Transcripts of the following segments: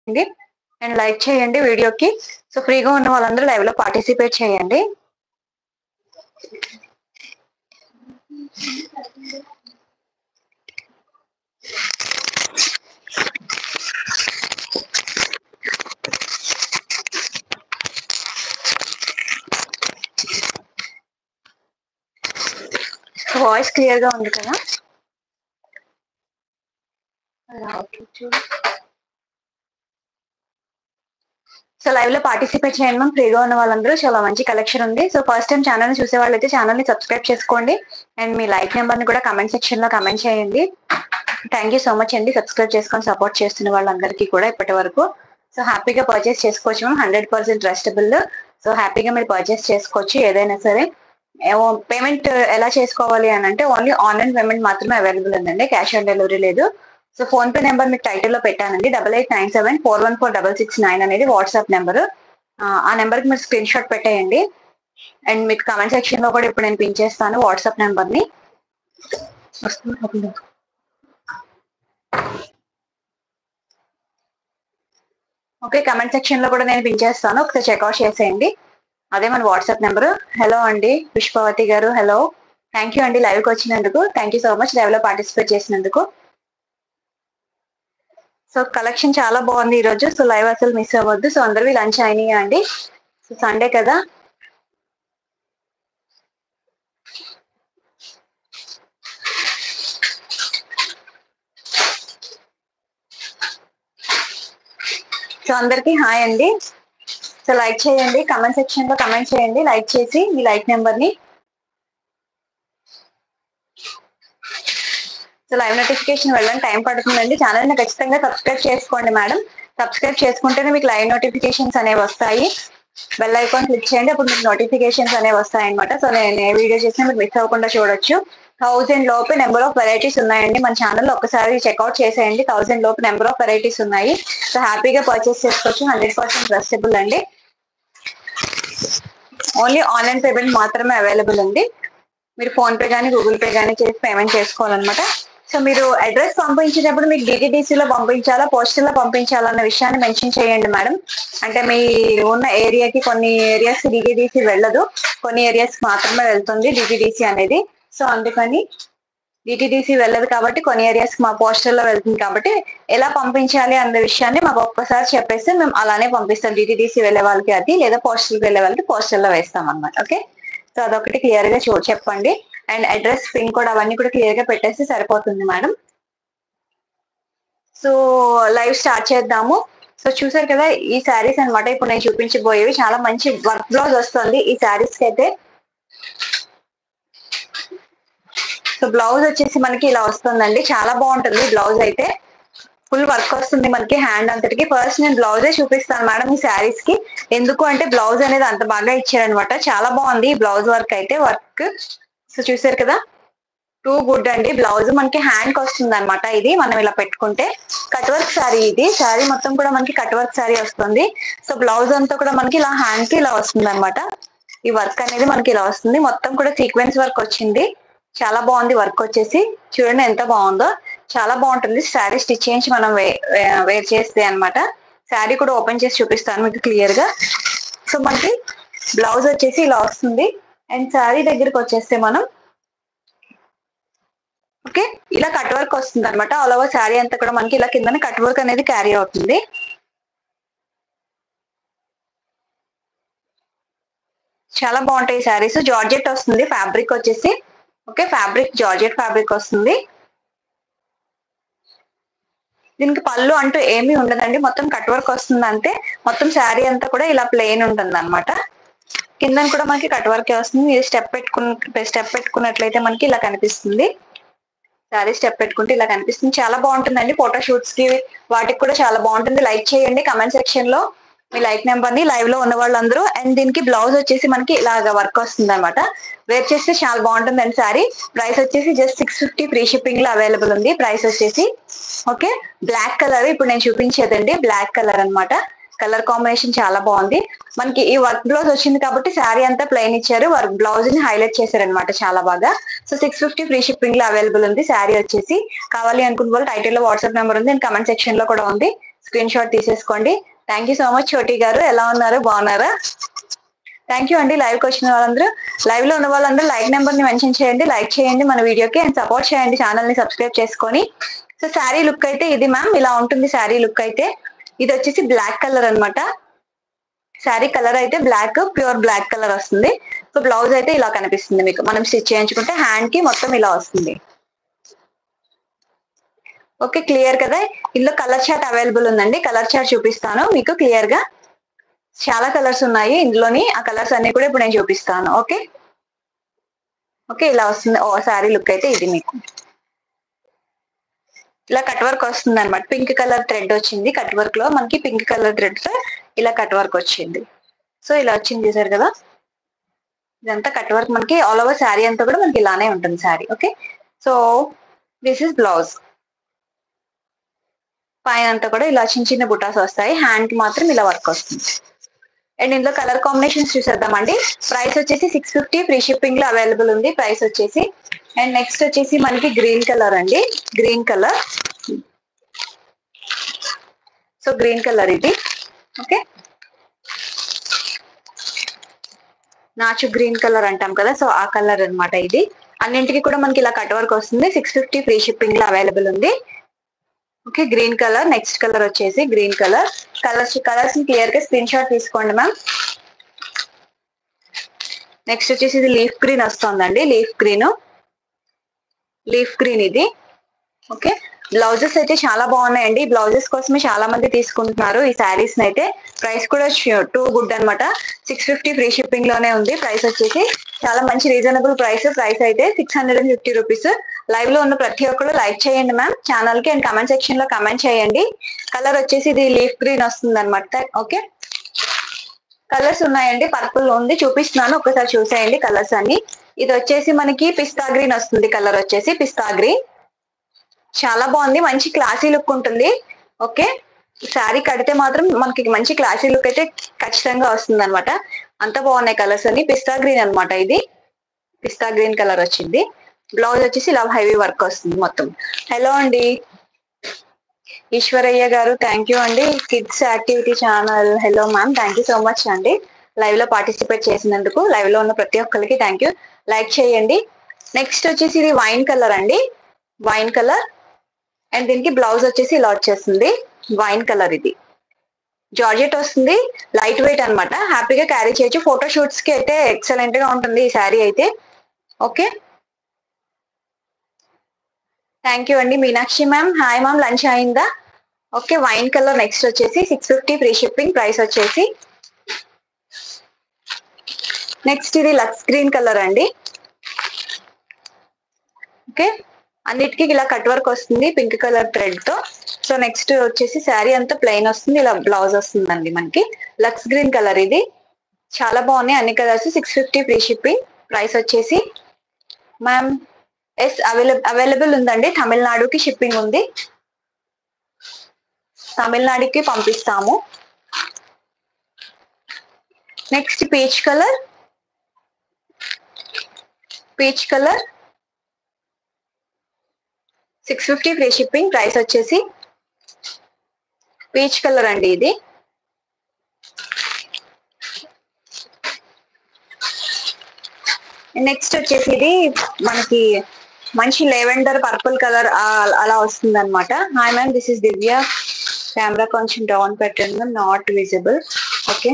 చేయండి and like చేయండి వీడియోకి సో ఫ్రీగా ఉన్న వాళ్ళందరూ లైవ్ లో పార్టిసిపేట్ చేయండి వాయిస్ క్లియర్ గా ఉంది కదా సో లైవ్ లో పార్టిసిపేట్ చేయండి మ్యామ్ ఫ్రీగా ఉన్న వాళ్ళందరూ చాలా మంచి కలెక్షన్ ఉంది సో ఫస్ట్ టైం ఛానల్ చూసే వాళ్ళైతే ఛానల్ ని సబ్స్క్రైబ్ చేసుకోండి అండ్ మీ లైక్ నెంబర్ ని కూడా కమెంట్ సెక్షన్ లో కమెంట్ చేయండి థ్యాంక్ యూ సో మచ్ అండి సబ్స్క్రైబ్ చేసుకొని సపోర్ట్ చేస్తున్న వాళ్ళందరికీ కూడా ఇప్పటి వరకు సో హ్యాపీగా పర్చేస్ చేసుకోవచ్చు ma'am hundred percent trustable so హ్యాపీగా మీరు పర్చేస్ చేసుకోవచ్చు ఏదైనా సరే పేమెంట్ ఎలా చేసుకోవాలి అని అంటే ఓన్లీ ఆన్లైన్ పేమెంట్ మాత్రమే అవైలబుల్ ఉందండి క్యాష్ ఆన్ డెలివరీ లేదు సో ఫోన్ పే నెంబర్ మీకు టైటిల్ లో పెట్టానండి double eight nine seven four one four double six nine అనేది వాట్సాప్ నెంబర్ ఆ నెంబర్ కి మీరు స్క్రీన్ షాట్ పెట్టేయండి అండ్ మీకు కమెంట్ సెక్షన్ లో కూడా ఇప్పుడు నేను పిన్ చేస్తాను వాట్సాప్ నెంబర్ ని ఓకే కమెంట్ సెక్షన్ లో కూడా నేను పిన్ చేస్తాను ఒకసారి చెక్అవుట్ చేసేయండి అదే మన వాట్సాప్ నెంబర్ హలో అండి పుష్పవతి గారు హలో థ్యాంక్ యూ అండి లైవ్ కి వచ్చినందుకు thank you so much live లో పార్టిసిపేట్ చేసినందుకు సో కలెక్షన్ చాలా బాగుంది ఈ రోజు సో లైవ్ అసలు మిస్ అవ్వద్దు సో అందరివి లంచ్ అయినాయి అండి సో సండే కదా సో అందరికి హాయ్ అండి సో లైక్ చేయండి కమెంట్ సెక్షన్ లో కమెంట్ చేయండి లైక్ చేసి మీ లైక్ నెంబర్ ని సో లైవ్ నోటిఫికేషన్ వెళ్ళడానికి టైం పడుతుందండి ఛానల్ ని ఖచ్చితంగా సబ్స్క్రైబ్ చేసుకోండి మేడం సబ్స్క్రైబ్ చేసుకుంటేనే మీకు లైవ్ నోటిఫికేషన్స్ అనేవి వస్తాయి బెల్ ఐకాన్ క్లిక్ చేయండి అప్పుడు మీకు నోటిఫికేషన్స్ అనేవి వస్తాయి అనమాట సో నేను ఏ వీడియో చేసినా మీకు మిస్ అవ్వకుండా చూడొచ్చు థౌసండ్ లోపు నెంబర్ ఆఫ్ వెరైటీస్ ఉన్నాయండి మన ఛానల్లో ఒకసారి చెక్అవుట్ చేసేయండి థౌసండ్ లోపు నెంబర్ ఆఫ్ వెరైటీస్ ఉన్నాయి సో హ్యాపీగా పర్చేస్ చేసుకోవచ్చు హండ్రెడ్ పర్సెంట్ ట్రస్టబుల్ అండి ఓన్లీ ఆన్లైన్ పేమెంట్ మాత్రమే అవైలబుల్ ఉంది మీరు ఫోన్ పే కానీ గూగుల్ పే కానీ చేసి పేమెంట్ చేసుకోవాలన్నమాట సో మీరు అడ్రస్ పంపించేటప్పుడు మీకు DTDC లో పంపించాలా పోస్టల్ లో పంపించాలా అన్న విషయాన్ని మెన్షన్ చేయండి మేడం అంటే మీ ఉన్న ఏరియాకి కొన్ని ఏరియాస్ డిటిడిసి వెళ్ళదు కొన్ని ఏరియాస్ మాత్రమే వెళ్తుంది డిటిడిసి అనేది సో అందుకని డిటిడిసి వెళ్ళదు కాబట్టి కొన్ని ఏరియాస్ మా పోస్టల్ లో వెళ్తుంది కాబట్టి ఎలా పంపించాలి అన్న విషయాన్ని మాకు ఒక్కసారి చెప్పేస్తే మేము అలానే పంపిస్తాం డిటిడిసి వెళ్ళే వాళ్ళకి అది లేదా పోస్టల్ వెళ్ళే వాళ్ళకి పోస్టల్ లో వేస్తాం అనమాట ఓకే సో అదొకటి క్లియర్ గా చూ చెప్పండి అండ్ అడ్రస్ పిన్ కోడ్ అవన్నీ కూడా క్లియర్ గా పెట్టేస్తే సరిపోతుంది మేడం సో లైవ్ స్టార్ట్ చేద్దాము సో చూసారు కదా ఈ శారీస్ అన్నమాట ఇప్పుడు నేను చూపించబోయేవి చాలా మంచి వర్క్ బ్లౌజ్ వస్తుంది ఈ శారీస్ కి అయితే సో బ్లౌజ్ వచ్చేసి మనకి ఇలా వస్తుందండి చాలా బాగుంటుంది బ్లౌజ్ అయితే ఫుల్ వర్క్ వస్తుంది మనకి హ్యాండ్ అంతటికి ఫస్ట్ నేను బ్లౌజే చూపిస్తాను మేడం ఈ శారీస్ కి ఎందుకు అంటే బ్లౌజ్ అనేది అంత బాగా ఇచ్చారనమాట చాలా బాగుంది ఈ బ్లౌజ్ వర్క్ అయితే వర్క్ సో చూసారు కదా టూ గుడ్ అండి బ్లౌజ్ మనకి హ్యాండ్ కి వస్తుంది అనమాట ఇది మనం ఇలా పెట్టుకుంటే కట్ వర్క్ శారీ ఇది శారీ మొత్తం కూడా మనకి కట్ వర్క్ శారీ వస్తుంది సో బ్లౌజ్ అంతా కూడా మనకి ఇలా హ్యాండ్ కి ఇలా వస్తుంది అనమాట ఈ వర్క్ అనేది మనకి ఇలా వస్తుంది మొత్తం కూడా సీక్వెన్స్ వర్క్ వచ్చింది చాలా బాగుంది వర్క్ వచ్చేసి చూడండి ఎంత బాగుందో చాలా బాగుంటుంది శారీ స్టిచ్ చేయించి మనం వేర్ చేస్తే అన్నమాట శారీ కూడా ఓపెన్ చేసి చూపిస్తాను మీకు క్లియర్ గా సో మనకి బ్లౌజ్ వచ్చేసి ఇలా వస్తుంది అండ్ శారీ దగ్గరికి వచ్చేస్తే మనం ఓకే ఇలా కట్ వర్క్ వస్తుంది అనమాట ఆల్ ఓవర్ శారీ అంతా కూడా మనకి ఇలా కింద కట్ వర్క్ అనేది క్యారీ అవుతుంది చాలా బాగుంటాయి శారీస్ జార్జెట్ వస్తుంది ఫ్యాబ్రిక్ వచ్చేసి ఓకే ఫ్యాబ్రిక్ జార్జెట్ ఫ్యాబ్రిక్ వస్తుంది దీనికి పళ్ళు అంటూ ఏమీ ఉండదండి మొత్తం కట్ వర్క్ వస్తుంది అంతే మొత్తం శారీ అంతా కూడా ఇలా ప్లెయిన్ ఉంటుంది అనమాట కింద కూడా మనకి కట్ వర్కే వస్తుంది ఇది స్టెప్ పెట్టుకున్న స్టెప్ పెట్టుకున్నట్లయితే మనకి ఇలా కనిపిస్తుంది శారీ స్టెప్ పెట్టుకుంటే ఇలా కనిపిస్తుంది చాలా బాగుంటుందండి ఫోటో షూట్స్ కి వాటికి కూడా చాలా బాగుంటుంది లైక్ చేయండి కమెంట్ సెక్షన్ లో మీ లైక్ నెంబర్ ని లైవ్ లో ఉన్న వాళ్ళందరూ అండ్ దీనికి బ్లౌజ్ వచ్చేసి మనకి ఇలాగ వర్క్ వస్తుంది అనమాట వేర్ చేస్తే చాలా బాగుంటుంది అండి సారీ ప్రైస్ వచ్చేసి just six fifty free shipping లో అవైలబుల్ ఉంది ప్రైస్ వచ్చేసి ఓకే బ్లాక్ కలర్ ఇప్పుడు నేను చూపించేదండి బ్లాక్ కలర్ అన్నమాట కలర్ కాంబినేషన్ చాలా బాగుంది మనకి ఈ వర్క్ బ్లౌజ్ వచ్చింది కాబట్టి శారీ అంతా ప్లెయిన్ ఇచ్చారు వర్క్ బ్లౌజ్ ని హైలైట్ చేశారు అనమాట చాలా బాగా so six fifty free shipping లో అవైలబుల్ ఉంది శారీ వచ్చేసి కావాలి అనుకున్న వాళ్ళు టైటిల్ లో వాట్సాప్ నెంబర్ ఉంది అండ్ కమెంట్ సెక్షన్ లో కూడా ఉంది స్క్రీన్ షాట్ తీసేసుకోండి thank you so much Choti గారు ఎలా ఉన్నారు బాగున్నారా థ్యాంక్ యూ అండి లైవ్ కి వచ్చిన వాళ్ళందరూ లైవ్ లో ఉన్న వాళ్ళందరూ లైక్ నెంబర్ ని మెన్షన్ చేయండి లైక్ చేయండి మన వీడియోకి అండ్ సపోర్ట్ చేయండి ఛానల్ ని సబ్స్క్రైబ్ చేసుకొని సో శారీ లుక్ అయితే ఇది మ్యామ్ ఇలా ఉంటుంది శారీ లుక్ అయితే ఇది వచ్చేసి బ్లాక్ కలర్ అన్నమాట శారీ కలర్ అయితే బ్లాక్ ప్యూర్ బ్లాక్ కలర్ వస్తుంది సో బ్లౌజ్ అయితే ఇలా కనిపిస్తుంది మీకు మనం స్టిచ్ చేయించుకుంటే హ్యాండ్ కి మొత్తం ఇలా వస్తుంది ఓకే క్లియర్ కదా ఇందులో కలర్ చార్ట్ అవైలబుల్ ఉందండి కలర్ చార్ట్ చూపిస్తాను మీకు క్లియర్ గా చాలా కలర్స్ ఉన్నాయి ఇందులోని ఆ కలర్స్ అన్ని కూడా ఇప్పుడు నేను చూపిస్తాను ఓకే ఓకే ఇలా వస్తుంది ఓ శారీ లుక్ అయితే ఇది మీకు ఇలా కట్ వర్క్ వస్తుంది అనమాట పింక్ కలర్ థ్రెడ్ వచ్చింది కట్ వర్క్ లో మనకి పింక్ కలర్ థ్రెడ్ తో ఇలా కట్ వర్క్ వచ్చింది సో ఇలా వచ్చింది చూసారు కదా ఇదంతా కట్ వర్క్ మనకి ఆల్ ఓవర్ శారీ అంతా కూడా మనకి ఇలానే ఉంటుంది sari okay so this is blouse పైన అంతా కూడా ఇలా చిన్న చిన్న బుటాస్ వస్తాయి హ్యాండ్ కి మాత్రం ఇలా వర్క్ వస్తుంది అండ్ ఇందులో కలర్ కాంబినేషన్స్ చూసేద్దామండి ప్రైస్ వచ్చేసి సిక్స్ ఫిఫ్టీ ఫ్రీ షిప్పింగ్ లో అవైలబుల్ ఉంది ప్రైస్ వచ్చేసి అండ్ నెక్స్ట్ వచ్చేసి మనకి గ్రీన్ కలర్ అండి green colour so green colour ఇది ఓకే నాచు గ్రీన్ కలర్ అంటాం కదా సో ఆ కలర్ అన్నమాట ఇది అన్నింటికి కూడా మనకి ఇలా కట్ వర్క్ వస్తుంది సిక్స్ ఫిఫ్టీ ఫ్రీ షిప్పింగ్ లో అవైలబుల్ ఉంది okay green colour next colour వచ్చేసి green colour colours colours clear గా స్క్రీన్ షాట్ తీసుకోండి మ్యామ్ నెక్స్ట్ వచ్చేసి ఇది లీఫ్ గ్రీన్ వస్తుందండి లీఫ్ గ్రీన్ లీఫ్ గ్రీన్ ఇది ఓకే బ్లౌజెస్ అయితే చాలా బాగున్నాయండి బ్లౌజెస్ కోసమే చాలా మంది తీసుకుంటున్నారు ఈ శారీస్ అయితే ప్రైస్ కూడా టూ గుడ్ అన్నమాట సిక్స్ ఫిఫ్టీ ఫ్రీ షిప్పింగ్ లోనే ఉంది ప్రైస్ వచ్చేసి చాలా మంచి రీజనబుల్ ప్రైస్ ప్రైస్ అయితే six hundred and fifty rupees live లో ఉన్న ప్రతి ఒక్కరు లైక్ చేయండి మ్యామ్ ఛానల్ కి అండ్ కమెంట్ సెక్షన్ లో కమెంట్ చేయండి కలర్ వచ్చేసి ఇది లీఫ్ గ్రీన్ వస్తుంది అనమాట ఓకే కలర్స్ ఉన్నాయండి పర్పుల్ ఉంది చూపిస్తున్నాను ఒకసారి చూసేయండి కలర్స్ అన్ని ఇది వచ్చేసి మనకి పిస్తా గ్రీన్ వస్తుంది కలర్ వచ్చేసి పిస్తా గ్రీన్ చాలా బాగుంది మంచి క్లాసీ లుక్ ఉంటుంది ఓకే శారీ కడితే మాత్రం మనకి మంచి క్లాసీ లుక్ అయితే ఖచ్చితంగా వస్తుంది అనమాట అంత బాగున్నాయి కలర్స్ అన్ని పిస్తా గ్రీన్ అన్నమాట ఇది పిస్తా గ్రీన్ కలర్ వచ్చింది బ్లౌజ్ వచ్చేసి ఇలా హెవీ వర్క్ వస్తుంది మొత్తం హలో అండి ఈశ్వరయ్య గారు థ్యాంక్ యూ అండి kids activity channel hello ma'am thank you so much అండి లైవ్ లో పార్టిసిపేట్ చేసినందుకు లైవ్ లో ఉన్న ప్రతి ఒక్కరికి థ్యాంక్ యూ లైక్ చేయండి నెక్స్ట్ వచ్చేసి ఇది వైన్ కలర్ అండి వైన్ కలర్ అండ్ దీనికి బ్లౌజ్ వచ్చేసి ఇలా వచ్చేస్తుంది వైన్ కలర్ ఇది జార్జెట్ వస్తుంది లైట్ వెయిట్ అన్నమాట హ్యాపీగా క్యారీ చేయొచ్చు ఫోటో షూట్స్ కి అయితే ఎక్సలెంట్ గా ఉంటుంది ఈ శారీ అయితే ఓకే థ్యాంక్ యూ అండి Meenakshi ma'am hi ma'am lunch అయిందా ఓకే వైన్ కలర్ నెక్స్ట్ వచ్చేసి six fifty free shipping price వచ్చేసి నెక్స్ట్ ఇది లక్స్ గ్రీన్ కలర్ అండి ఓకే అన్నిటికీ ఇలా కట్ వర్క్ వస్తుంది పింక్ కలర్ థ్రెడ్ తో సో నెక్స్ట్ వచ్చేసి శారీ అంతా ప్లెయిన్ వస్తుంది ఇలా బ్లౌజ్ వస్తుందండి మనకి లక్స్ గ్రీన్ కలర్ ఇది చాలా బాగున్నాయి అన్ని colours six fifty free shipping price వచ్చేసి మ్యామ్ ఎస్ అవైలబుల్ అవైలబుల్ ఉందండి తమిళనాడుకి షిప్పింగ్ ఉంది తమిళనాడుకి పంపిస్తాము next peach colour peach colour six fifty free shipping price వచ్చేసి పీచ్ కలర్ అండి ఇది నెక్స్ట్ వచ్చేసి ఇది మనకి మంచి లెవెండర్ పర్పుల్ కలర్ అలా వస్తుంది అనమాట hi ma'am this is Divya camera కొంచెం డౌన్ పెట్టండి నాట్ విజిబుల్ ఓకే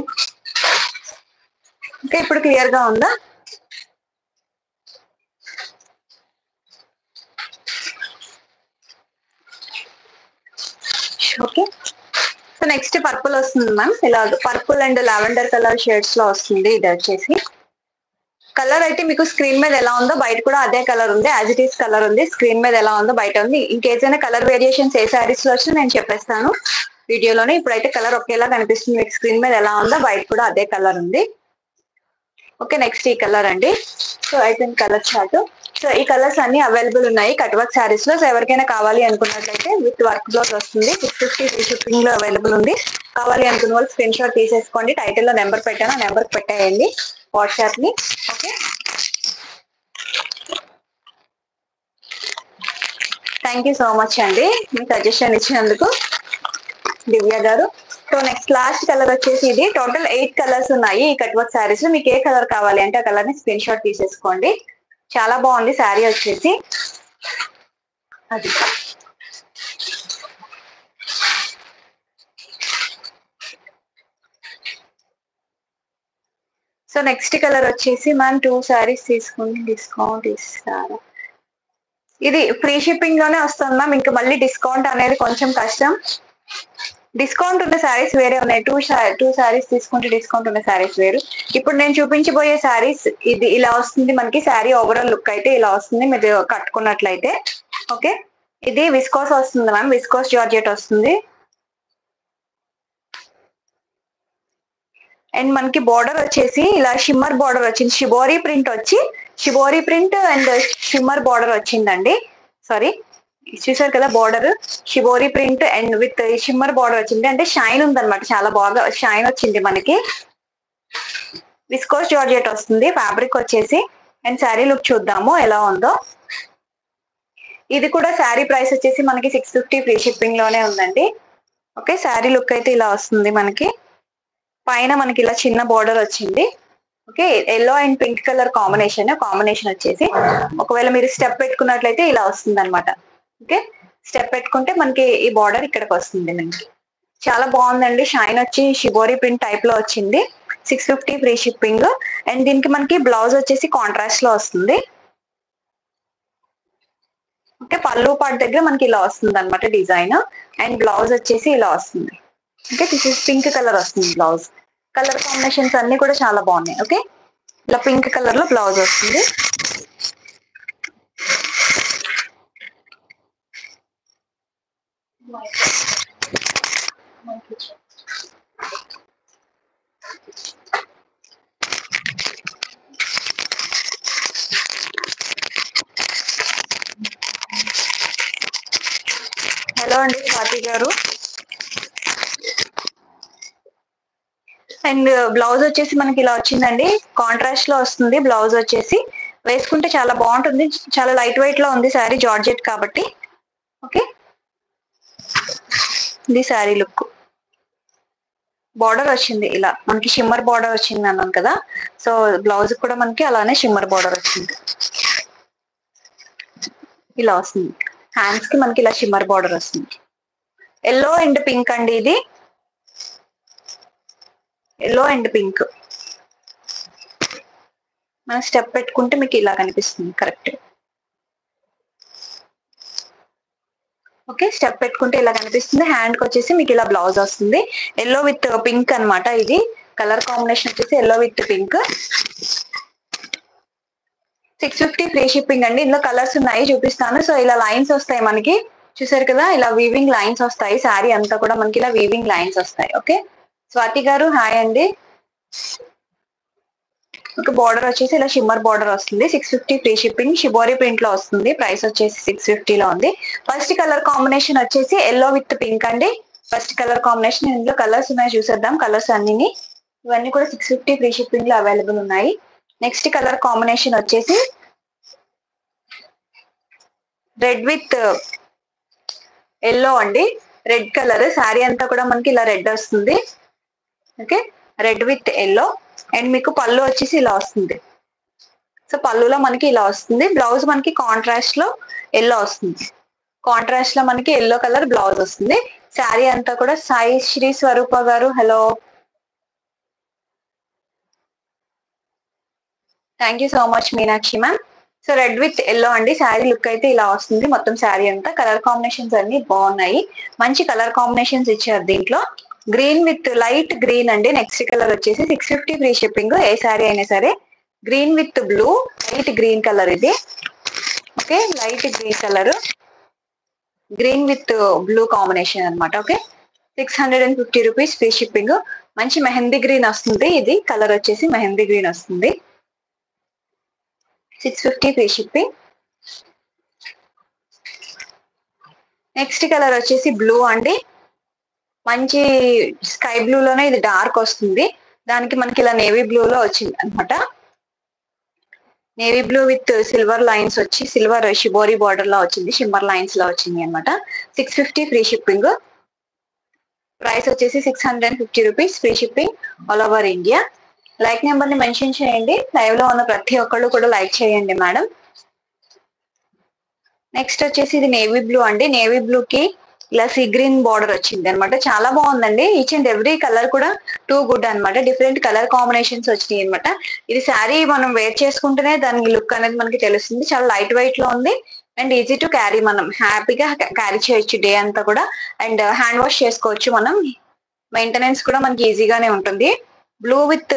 ఓకే ఇప్పుడు క్లియర్ గా ఉందా ఓకే సో నెక్స్ట్ పర్పుల్ వస్తుంది మ్యామ్ ఇలా purple and lavender colour shades లో వస్తుంది ఇది వచ్చేసి కలర్ అయితే మీకు స్క్రీన్ మీద ఎలా ఉందో బయట కూడా అదే కలర్ ఉంది యాజ్ ఇట్ ఈస్ కలర్ ఉంది స్క్రీన్ మీద ఎలా ఉందో బయట ఉంది ఇంకేదైనా కలర్ వేరియేషన్స్ ఏ సారీస్ లో వచ్చినా నేను చెప్పేస్తాను వీడియోలోనే ఇప్పుడైతే కలర్ ఒకేలా కనిపిస్తుంది మీకు స్క్రీన్ మీద ఎలా ఉందో బయట కూడా అదే కలర్ ఉంది ఓకే నెక్స్ట్ ఈ కలర్ అండి సో అయిపోయింది కలర్ చార్ట్ సో ఈ కలర్స్ అన్ని అవైలబుల్ ఉన్నాయి కట్ వర్క్ శారీస్ లో సో ఎవరికైనా కావాలి అనుకున్నట్లయితే విత్ వర్క్ బ్లౌజ్ వస్తుంది సిక్స్ ఫిఫ్టీ ఫ్రీ షిప్పింగ్ లో అవైలబుల్ ఉంది కావాలి అనుకున్న వాళ్ళు స్క్రీన్ షాట్ తీసేసుకోండి టైటిల్ లో నెంబర్ పెట్టాను ఆ నెంబర్ పెట్టేయండి వాట్సాప్ ని okay thank you so much అండి మీ సజెషన్ ఇచ్చినందుకు దివ్య గారు సో నెక్స్ట్ లాస్ట్ కలర్ వచ్చేసి ఇది టోటల్ ఎయిట్ కలర్స్ ఉన్నాయి ఈ కట్ వర్క్ శారీస్ లో మీకు ఏ కలర్ కావాలి అంటే ఆ కలర్ ని స్క్రీన్ షాట్ తీసేసుకోండి చాలా బాగుంది శారీ వచ్చేసి అది సో నెక్స్ట్ కలర్ వచ్చేసి మ్యామ్ టూ శారీస్ తీసుకుని డిస్కౌంట్ ఇస్తారా ఇది ఫ్రీ షిప్పింగ్ లోనే వస్తుంది మ్యామ్ ఇంకా మళ్ళీ డిస్కౌంట్ అనేది కొంచెం కష్టం డిస్కౌంట్ ఉన్న శారీస్ వేరే ఉన్నాయి టూ టూ శారీస్ తీసుకుంటే డిస్కౌంట్ ఉన్న శారీస్ వేరు ఇప్పుడు నేను చూపించబోయే శారీస్ ఇది ఇలా వస్తుంది మనకి శారీ ఓవరాల్ లుక్ అయితే ఇలా వస్తుంది మీరు కట్టుకున్నట్లయితే ఓకే ఇది విస్కోస్ వస్తుంది మ్యామ్ విస్కోస్ జార్జెట్ వస్తుంది అండ్ మనకి బార్డర్ వచ్చేసి ఇలా షిమ్మర్ బార్డర్ వచ్చింది షిబోరీ ప్రింట్ వచ్చి shibori print and shimmer border వచ్చిందండి సారీ చూసారు కదా border shibori print and with shimmer border వచ్చింది అంటే షైన్ ఉందన్నమాట చాలా బాగా షైన్ వచ్చింది మనకి విస్కోస్ జార్జెట్ వస్తుంది ఫ్యాబ్రిక్ వచ్చేసి అండ్ శారీ లుక్ చూద్దాము ఎలా ఉందో ఇది కూడా శారీ ప్రైస్ వచ్చేసి మనకి సిక్స్ ఫిఫ్టీ ఫ్రీ షిప్పింగ్ లోనే ఉందండి ఓకే శారీ లుక్ అయితే ఇలా వస్తుంది మనకి పైన మనకి ఇలా చిన్న బార్డర్ వచ్చింది okay yellow and pink colour combination combination వచ్చేసి ఒకవేళ మీరు స్టెప్ పెట్టుకున్నట్లయితే ఇలా వస్తుంది అనమాట ఓకే స్టెప్ పెట్టుకుంటే మనకి ఈ బార్డర్ ఇక్కడికి వస్తుంది మనకి చాలా బాగుందండి షైన్ వచ్చి షిబోరి ప్రింట్ టైప్ లో వచ్చింది six fifty free shipping and దీనికి మనకి బ్లౌజ్ వచ్చేసి కాంట్రాస్ట్ లో వస్తుంది ఓకే పళ్ళు పాటు దగ్గర మనకి ఇలా వస్తుంది అనమాట డిజైన్ అండ్ బ్లౌజ్ వచ్చేసి ఇలా వస్తుంది okay this is pink colour వస్తుంది బ్లౌజ్ కలర్ కాంబినేషన్స్ అన్ని కూడా చాలా బాగున్నాయి ఓకే ఇలా పింక్ కలర్ లో బ్లౌజ్ వస్తుంది హలో అండి స్వాతి గారు అండ్ బ్లౌజ్ వచ్చేసి మనకి ఇలా వచ్చిందండి కాంట్రాస్ట్ లో వస్తుంది బ్లౌజ్ వచ్చేసి వేసుకుంటే చాలా బాగుంటుంది చాలా లైట్ వెయిట్ లో ఉంది శారీ జార్జెట్ కాబట్టి ఓకే ఇది శారీ లుక్ బార్డర్ వచ్చింది ఇలా మనకి షిమ్మర్ బార్డర్ వచ్చింది అన్నాను కదా సో బ్లౌజ్ కూడా మనకి అలానే షిమ్మర్ బార్డర్ వచ్చింది ఇలా వస్తుంది హ్యాండ్స్ కి మనకి ఇలా షిమ్మర్ బార్డర్ వస్తుంది ఎల్లో అండ్ పింక్ అండి ఇది ఎల్లో అండ్ పింక్ మనం స్టెప్ పెట్టుకుంటే మీకు ఇలా కనిపిస్తుంది కరెక్ట్ ఓకే స్టెప్ పెట్టుకుంటే ఇలా కనిపిస్తుంది హ్యాండ్ కి వచ్చేసి మీకు ఇలా బ్లౌజ్ వస్తుంది ఎల్లో విత్ పింక్ అన్నమాట ఇది కలర్ కాంబినేషన్ వచ్చేసి yellow with pink six fifty free shipping అండి ఇందులో కలర్స్ ఉన్నాయి చూపిస్తాను సో ఇలా లైన్స్ వస్తాయి మనకి చూసారు కదా ఇలా వీవింగ్ లైన్స్ వస్తాయి శారీ అంతా కూడా మనకి ఇలా వీవింగ్ లైన్స్ వస్తాయి ఓకే స్వాతి గారు హాయ్ అండి ఒక బార్డర్ వచ్చేసి ఇలా షిమ్మర్ బార్డర్ వస్తుంది six fifty free shipping shibori print లో వస్తుంది ప్రైస్ వచ్చేసి సిక్స్ ఫిఫ్టీలో ఉంది ఫస్ట్ కలర్ కాంబినేషన్ వచ్చేసి ఎల్లో విత్ పింక్ అండి ఫస్ట్ కలర్ కాంబినేషన్ ఇందులో కలర్స్ ఉన్నాయి చూసేద్దాం కలర్స్ అన్ని ఇవన్నీ కూడా సిక్స్ ఫిఫ్టీ ఫ్రీ షిప్పింగ్ లో అవైలబుల్ ఉన్నాయి నెక్స్ట్ కలర్ కాంబినేషన్ వచ్చేసి రెడ్ విత్ ఎల్లో అండి రెడ్ కలర్ శారీ అంతా కూడా మనకి ఇలా రెడ్ వస్తుంది okay red with yellow and మీకు పళ్ళు వచ్చేసి ఇలా వస్తుంది సో పళ్ళులో మనకి ఇలా వస్తుంది బ్లౌజ్ మనకి కాంట్రాస్ట్ లో ఎల్లో వస్తుంది కాంట్రాస్ట్ లో మనకి ఎల్లో కలర్ బ్లౌజ్ వస్తుంది శారీ అంతా కూడా సాయి శ్రీ స్వరూప గారు hello thank you so much Meenakshi ma'am so red with yellow అండి శారీ లుక్ అయితే ఇలా వస్తుంది మొత్తం శారీ అంతా కలర్ కాంబినేషన్స్ అన్ని బాగున్నాయి మంచి కలర్ కాంబినేషన్స్ ఇచ్చారు దీంట్లో గ్రీన్ విత్ లైట్ గ్రీన్ అండి నెక్స్ట్ కలర్ వచ్చేసి సిక్స్ ఫిఫ్టీ ఫ్రీ షిప్పింగ్ ఏ శారీ అయినా సరే green with blue light green colour ఇది okay light green colour green with blue combination అన్నమాట okay six hundred and fifty rupees free shipping మంచి mehndi green వస్తుంది ఇది కలర్ వచ్చేసి మెహందీ గ్రీన్ వస్తుంది six fifty free shipping next colour వచ్చేసి blue అండి మంచి స్కై బ్లూ లోనే ఇది డార్క్ వస్తుంది దానికి మనకి ఇలా నేవీ బ్లూ లో వచ్చింది అనమాట navy blue with silver lines వచ్చి సిల్వర్ షిబోరి బార్డర్ లో వచ్చింది షిమ్మర్ లైన్స్ లో వచ్చింది అనమాట six fifty free shipping price వచ్చేసి six hundred and fifty rupees free shipping all over India like number ని మెన్షన్ చేయండి లైవ్ లో ఉన్న ప్రతి ఒక్కళ్ళు కూడా లైక్ చేయండి మేడం నెక్స్ట్ వచ్చేసి ఇది నేవీ బ్లూ అండి నేవీ బ్లూ కి ఇలా సీ గ్రీన్ బార్డర్ వచ్చింది అనమాట చాలా బాగుందండి ఈచ్ అండ్ ఎవ్రీ కలర్ కూడా టూ గుడ్ అన్నమాట డిఫరెంట్ కలర్ కాంబినేషన్స్ వచ్చినాయి అనమాట ఇది శారీ మనం వేర్ చేసుకుంటేనే దాని లుక్ అనేది మనకి తెలుస్తుంది చాలా లైట్ వెయిట్ లో ఉంది అండ్ ఈజీ టు క్యారీ మనం హ్యాపీగా క్యారీ చేయొచ్చు డే అంతా కూడా అండ్ హ్యాండ్ వాష్ చేసుకోవచ్చు మనం మెయింటెనెన్స్ కూడా మనకి ఈజీగానే ఉంటుంది బ్లూ విత్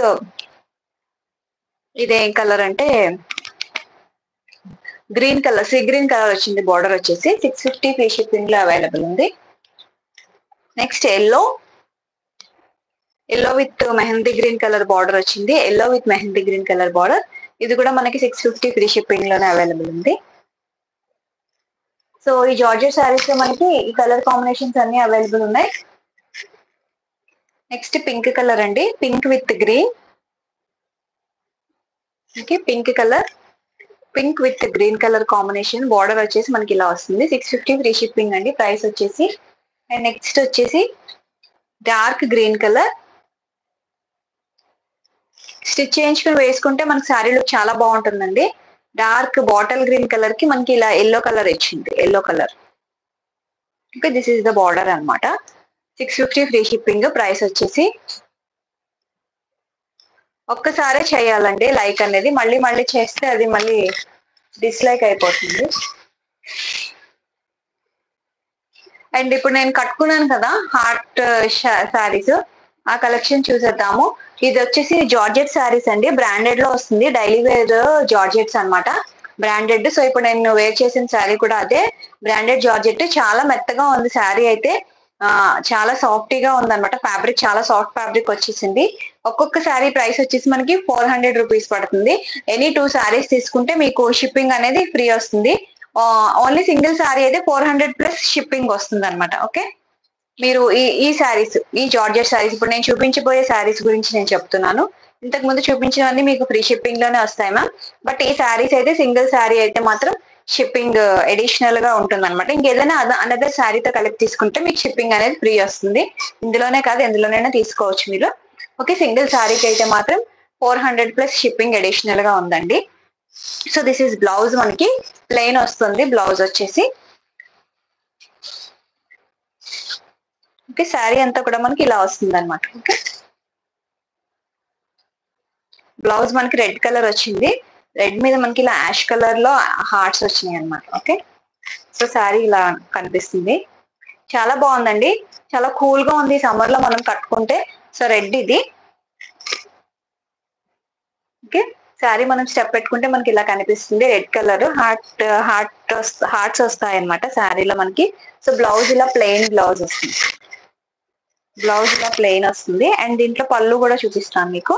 ఇదేం కలర్ అంటే green colour sea green colour వచ్చింది బార్డర్ వచ్చేసి సిక్స్ ఫిఫ్టీ ఫ్రీ షిప్పింగ్ లో అవైలబుల్ ఉంది next yellow yellow with mehndi green colour border వచ్చింది yellow with mehndi green colour border ఇది కూడా మనకి సిక్స్ ఫిఫ్టీ ఫ్రీ షిప్పింగ్ లోనే అవైలబుల్ ఉంది సో ఈ జార్జెట్ శారీస్ లో మనకి ఈ కలర్ కాంబినేషన్స్ అన్ని అవైలబుల్ ఉన్నాయి నెక్స్ట్ పింక్ కలర్ అండి pink with green okay pink colour pink with green colour combination border వచ్చేసి మనకి ఇలా వస్తుంది సిక్స్ ఫిఫ్టీ ఫ్రీ షిప్పింగ్ అండి ప్రైస్ వచ్చేసి అండ్ నెక్స్ట్ వచ్చేసి డార్క్ గ్రీన్ కలర్ స్టిచ్ చేయించుకుని వేసుకుంటే మనకి శారీ లుక్ చాలా బాగుంటుందండి డార్క్ బాటిల్ గ్రీన్ కలర్ కి మనకి ఇలా ఎల్లో కలర్ ఇచ్చింది yellow colour okay this is the border అన్నమాట six fifty free shipping price వచ్చేసి ఒక్కసారే చేయాలండి లైక్ అనేది మళ్ళీ మళ్ళీ చేస్తే అది మళ్ళీ డిస్లైక్ అయిపోతుంది అండ్ ఇప్పుడు నేను కట్టుకున్నాను కదా హార్ట్ శారీస్ ఆ కలెక్షన్ చూసేద్దాము ఇది వచ్చేసి జార్జెట్ శారీస్ అండి బ్రాండెడ్ లో వస్తుంది డైలీ వేర్ జార్జెట్స్ అన్నమాట బ్రాండెడ్ సో ఇప్పుడు నేను వేర్ చేసిన శారీ కూడా అదే బ్రాండెడ్ జార్జెట్ చాలా మెత్తగా ఉంది శారీ అయితే ఆ చాలా సాఫ్టీగా ఉంది అనమాట ఫ్యాబ్రిక్ చాలా సాఫ్ట్ ఫ్యాబ్రిక్ వచ్చేసింది ఒక్కొక్క శారీ ప్రైస్ వచ్చేసి మనకి ఫోర్ హండ్రెడ్ రూపీస్ పడుతుంది ఎనీ టూ శారీస్ తీసుకుంటే మీకు షిప్పింగ్ అనేది ఫ్రీ వస్తుంది ఓన్లీ సింగిల్ శారీ అయితే ఫోర్ హండ్రెడ్ ప్లస్ షిప్పింగ్ వస్తుంది అనమాట ఓకే మీరు ఈ ఈ శారీస్ ఈ జార్జెట్ శారీస్ ఇప్పుడు నేను చూపించబోయే శారీస్ గురించి నేను చెప్తున్నాను ఇంతకు ముందు చూపించినవన్నీ మీకు ఫ్రీ షిప్పింగ్ లోనే వస్తాయి మ్యామ్ బట్ ఈ శారీస్ అయితే సింగిల్ శారీ అయితే మాత్రం షిప్పింగ్ ఎడిషనల్ గా ఉంటుంది అనమాట ఇంకేదైనా అనదర్ శారీతో కలిపి తీసుకుంటే మీకు షిప్పింగ్ అనేది ఫ్రీ వస్తుంది ఇందులోనే కాదు ఎందులోనైనా తీసుకోవచ్చు మీరు ఓకే సింగిల్ శారీకి అయితే మాత్రం four hundred plus shipping additional గా ఉందండి సో దిస్ ఈస్ బ్లౌజ్ మనకి ప్లెయిన్ వస్తుంది బ్లౌజ్ వచ్చేసి ఓకే శారీ అంతా కూడా మనకి ఇలా వస్తుంది అనమాట ఓకే బ్లౌజ్ మనకి రెడ్ కలర్ వచ్చింది రెడ్ మీద మనకి ఇలా యాష్ కలర్ లో హార్ట్స్ వచ్చినాయి అనమాట ఓకే సో శారీ ఇలా కనిపిస్తుంది చాలా బాగుందండి చాలా కూల్ గా ఉంది సమ్మర్ లో మనం కట్టుకుంటే సో రెడ్ ఇది ఓకే శారీ మనం స్టెప్ పెట్టుకుంటే మనకి ఇలా కనిపిస్తుంది red colour heart heart hearts వస్తాయి అనమాట శారీలో మనకి సో బ్లౌజ్ ఇలా ప్లెయిన్ బ్లౌజ్ వస్తుంది బ్లౌజ్ ఇలా ప్లెయిన్ వస్తుంది అండ్ దీంట్లో పళ్ళు కూడా చూపిస్తాను మీకు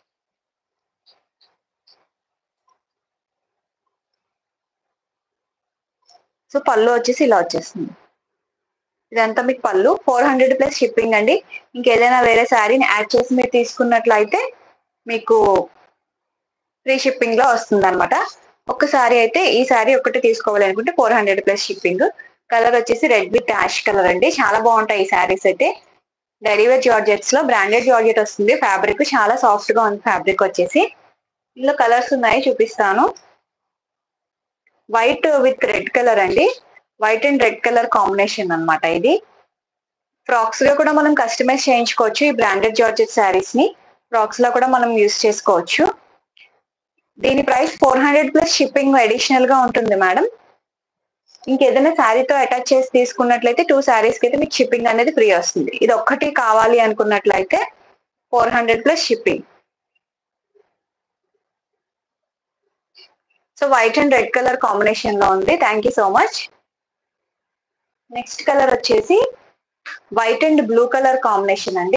సో పళ్ళు వచ్చేసి ఇలా వచ్చేస్తుంది ఇదంతా మీకు పళ్ళు ఫోర్ హండ్రెడ్ ప్లస్ షిప్పింగ్ అండి ఇంకేదైనా వేరే శారీని యాడ్ చేసి మీరు తీసుకున్నట్లయితే మీకు ఫ్రీ షిప్పింగ్ లో వస్తుంది అనమాట ఒక శారీ అయితే ఈ శారీ ఒకటి తీసుకోవాలి అనుకుంటే four hundred plus shipping colour వచ్చేసి రెడ్ విత్ యాష్ కలర్ అండి చాలా బాగుంటాయి ఈ శారీస్ అయితే డెలివర్ జార్జెట్స్ లో బ్రాండెడ్ జార్జెట్ వస్తుంది ఫ్యాబ్రిక్ చాలా సాఫ్ట్ గా ఉంది ఫ్యాబ్రిక్ వచ్చేసి ఇందులో కలర్స్ ఉన్నాయి చూపిస్తాను వైట్ విత్ రెడ్ కలర్ అండి white and red colour combination అన్నమాట ఇది ఫ్రాక్స్ గా కూడా మనం కస్టమైజ్ చేయించుకోవచ్చు ఈ బ్రాండెడ్ జార్జెట్ శారీస్ ని ఫ్రాక్స్ లో కూడా మనం యూస్ చేసుకోవచ్చు దీని price four hundred plus shipping additional గా ఉంటుంది మేడం ఇంకేదైనా శారీతో అటాచ్ చేసి తీసుకున్నట్లయితే టూ శారీస్ కి అయితే మీకు షిప్పింగ్ అనేది ఫ్రీ వస్తుంది ఇది ఒక్కటి కావాలి అనుకున్నట్లయితే four hundred plus shipping so white and red colour combination లో ఉంది thank you so much next colour వచ్చేసి white and blue colour combination అండి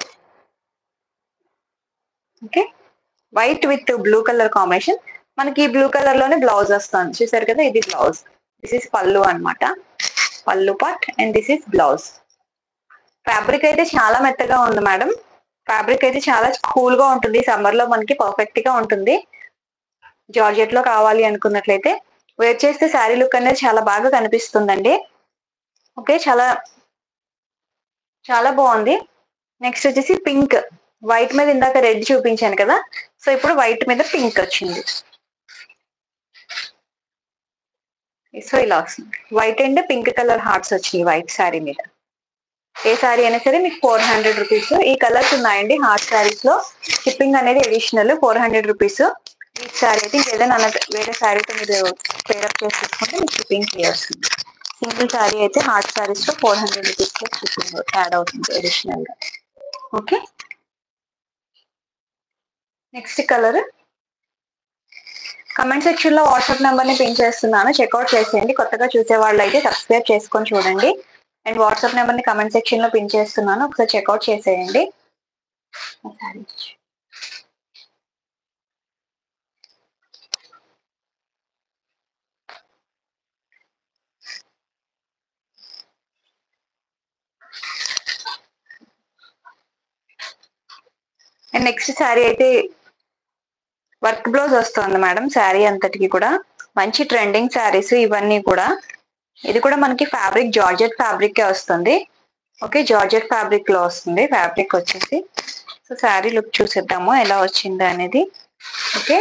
okay white with blue colour combination మనకి బ్లూ కలర్ లోనే బ్లౌజ్ వస్తుంది చూసారు కదా ఇది బ్లౌజ్ దిస్ ఇస్ పళ్ళు అన్నమాట పళ్ళు part and this is blouse fabric అయితే చాలా మెత్తగా ఉంది మేడం ఫ్యాబ్రిక్ అయితే చాలా కూల్ గా ఉంటుంది సమ్మర్ లో మనకి పర్ఫెక్ట్ గా ఉంటుంది జార్జెట్ లో కావాలి అనుకున్నట్లయితే వేర్ చేస్తే శారీ లుక్ అనేది చాలా బాగా కనిపిస్తుందండి ఓకే చాలా చాలా బాగుంది నెక్స్ట్ వచ్చేసి పింక్ వైట్ మీద ఇందాక రెడ్ చూపించాను కదా సో ఇప్పుడు వైట్ మీద పింక్ వచ్చింది సో ఇలా వస్తుంది white and pink colour hearts వచ్చినాయి వైట్ శారీ మీద ఏ శారీ అయినా సరే మీకు ఫోర్ హండ్రెడ్ రూపీస్ ఈ కలర్స్ ఉన్నాయండి హార్ట్ శారీస్ లో షిప్పింగ్ అనేది అడిషనల్ ఫోర్ హండ్రెడ్ రూపీస్ ఈ శారీ అయితే ఇంకేదైనా అన్న వేరే శారీతో మీరు పేరప్ చేసి తీసుకుంటే మీకు షిప్పింగ్ ఫ్రీ వస్తుంది సింగిల్ శారీ అయితే హార్ట్ శారీస్ లో ఫోర్ హండ్రెడ్ రూపీస్ లో షిప్పింగ్ యాడ్ అవుతుంది అడిషనల్ గా okay next colour comment section లో వాట్సాప్ నెంబర్ ని పిన్ చేస్తున్నాను చెక్అవుట్ చేసేయండి కొత్తగా చూసే వాళ్ళు అయితే సబ్స్క్రైబ్ చేసుకొని చూడండి అండ్ వాట్సాప్ నెంబర్ ని కమెంట్ సెక్షన్ లో పిన్ చేస్తున్నాను ఒకసారి చెక్అవుట్ చేసేయండి అండ్ నెక్స్ట్ శారీ అయితే వర్క్ బ్లౌజ్ వస్తుంది మేడం శారీ అంతటికి కూడా మంచి ట్రెండింగ్ శారీస్ ఇవన్నీ కూడా ఇది కూడా మనకి ఫ్యాబ్రిక్ జార్జెట్ ఫ్యాబ్రిక్ వస్తుంది ఓకే జార్జెట్ ఫ్యాబ్రిక్ లో వస్తుంది ఫ్యాబ్రిక్ వచ్చేసి సో శారీ లుక్ చూసేద్దాము ఎలా వచ్చింది అనేది ఓకే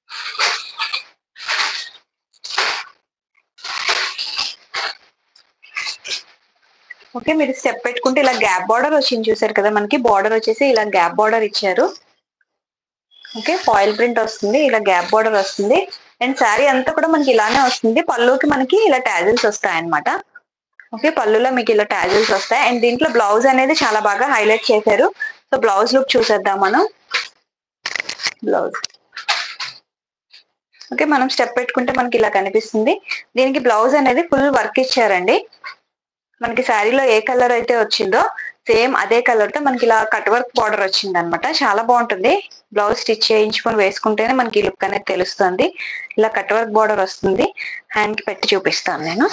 ఓకే మీరు స్టెప్ పెట్టుకుంటే ఇలా గ్యాప్ బార్డర్ వచ్చింది చూసారు కదా మనకి బార్డర్ వచ్చేసి ఇలా గ్యాప్ బార్డర్ ఇచ్చారు ఓకే ఫాయిల్ ప్రింట్ వస్తుంది ఇలా గ్యాప్ బార్డర్ వస్తుంది అండ్ శారీ అంతా కూడా మనకి ఇలానే వస్తుంది పళ్ళుకి మనకి ఇలా టాజిల్స్ వస్తాయి అనమాట ఓకే పళ్ళులో మీకు ఇలా టాజిల్స్ వస్తాయి అండ్ దీంట్లో బ్లౌజ్ అనేది చాలా బాగా హైలైట్ చేశారు సో బ్లౌజ్ లుక్ చూసేద్దాం మనం బ్లౌజ్ ఓకే మనం స్టెప్ పెట్టుకుంటే మనకి ఇలా కనిపిస్తుంది దీనికి బ్లౌజ్ అనేది ఫుల్ వర్క్ ఇచ్చారండి మనకి శారీలో ఏ కలర్ అయితే వచ్చిందో సేమ్ అదే కలర్ తో మనకి ఇలా కట్ వర్క్ బార్డర్ వచ్చింది అనమాట చాలా బాగుంటుంది బ్లౌజ్ స్టిచ్ చేయించుకొని వేసుకుంటేనే మనకి ఈ లుక్ అనేది తెలుస్తుంది ఇలా కట్ వర్క్ బార్డర్ వస్తుంది హ్యాండ్ కి పెట్టి చూపిస్తాను నేను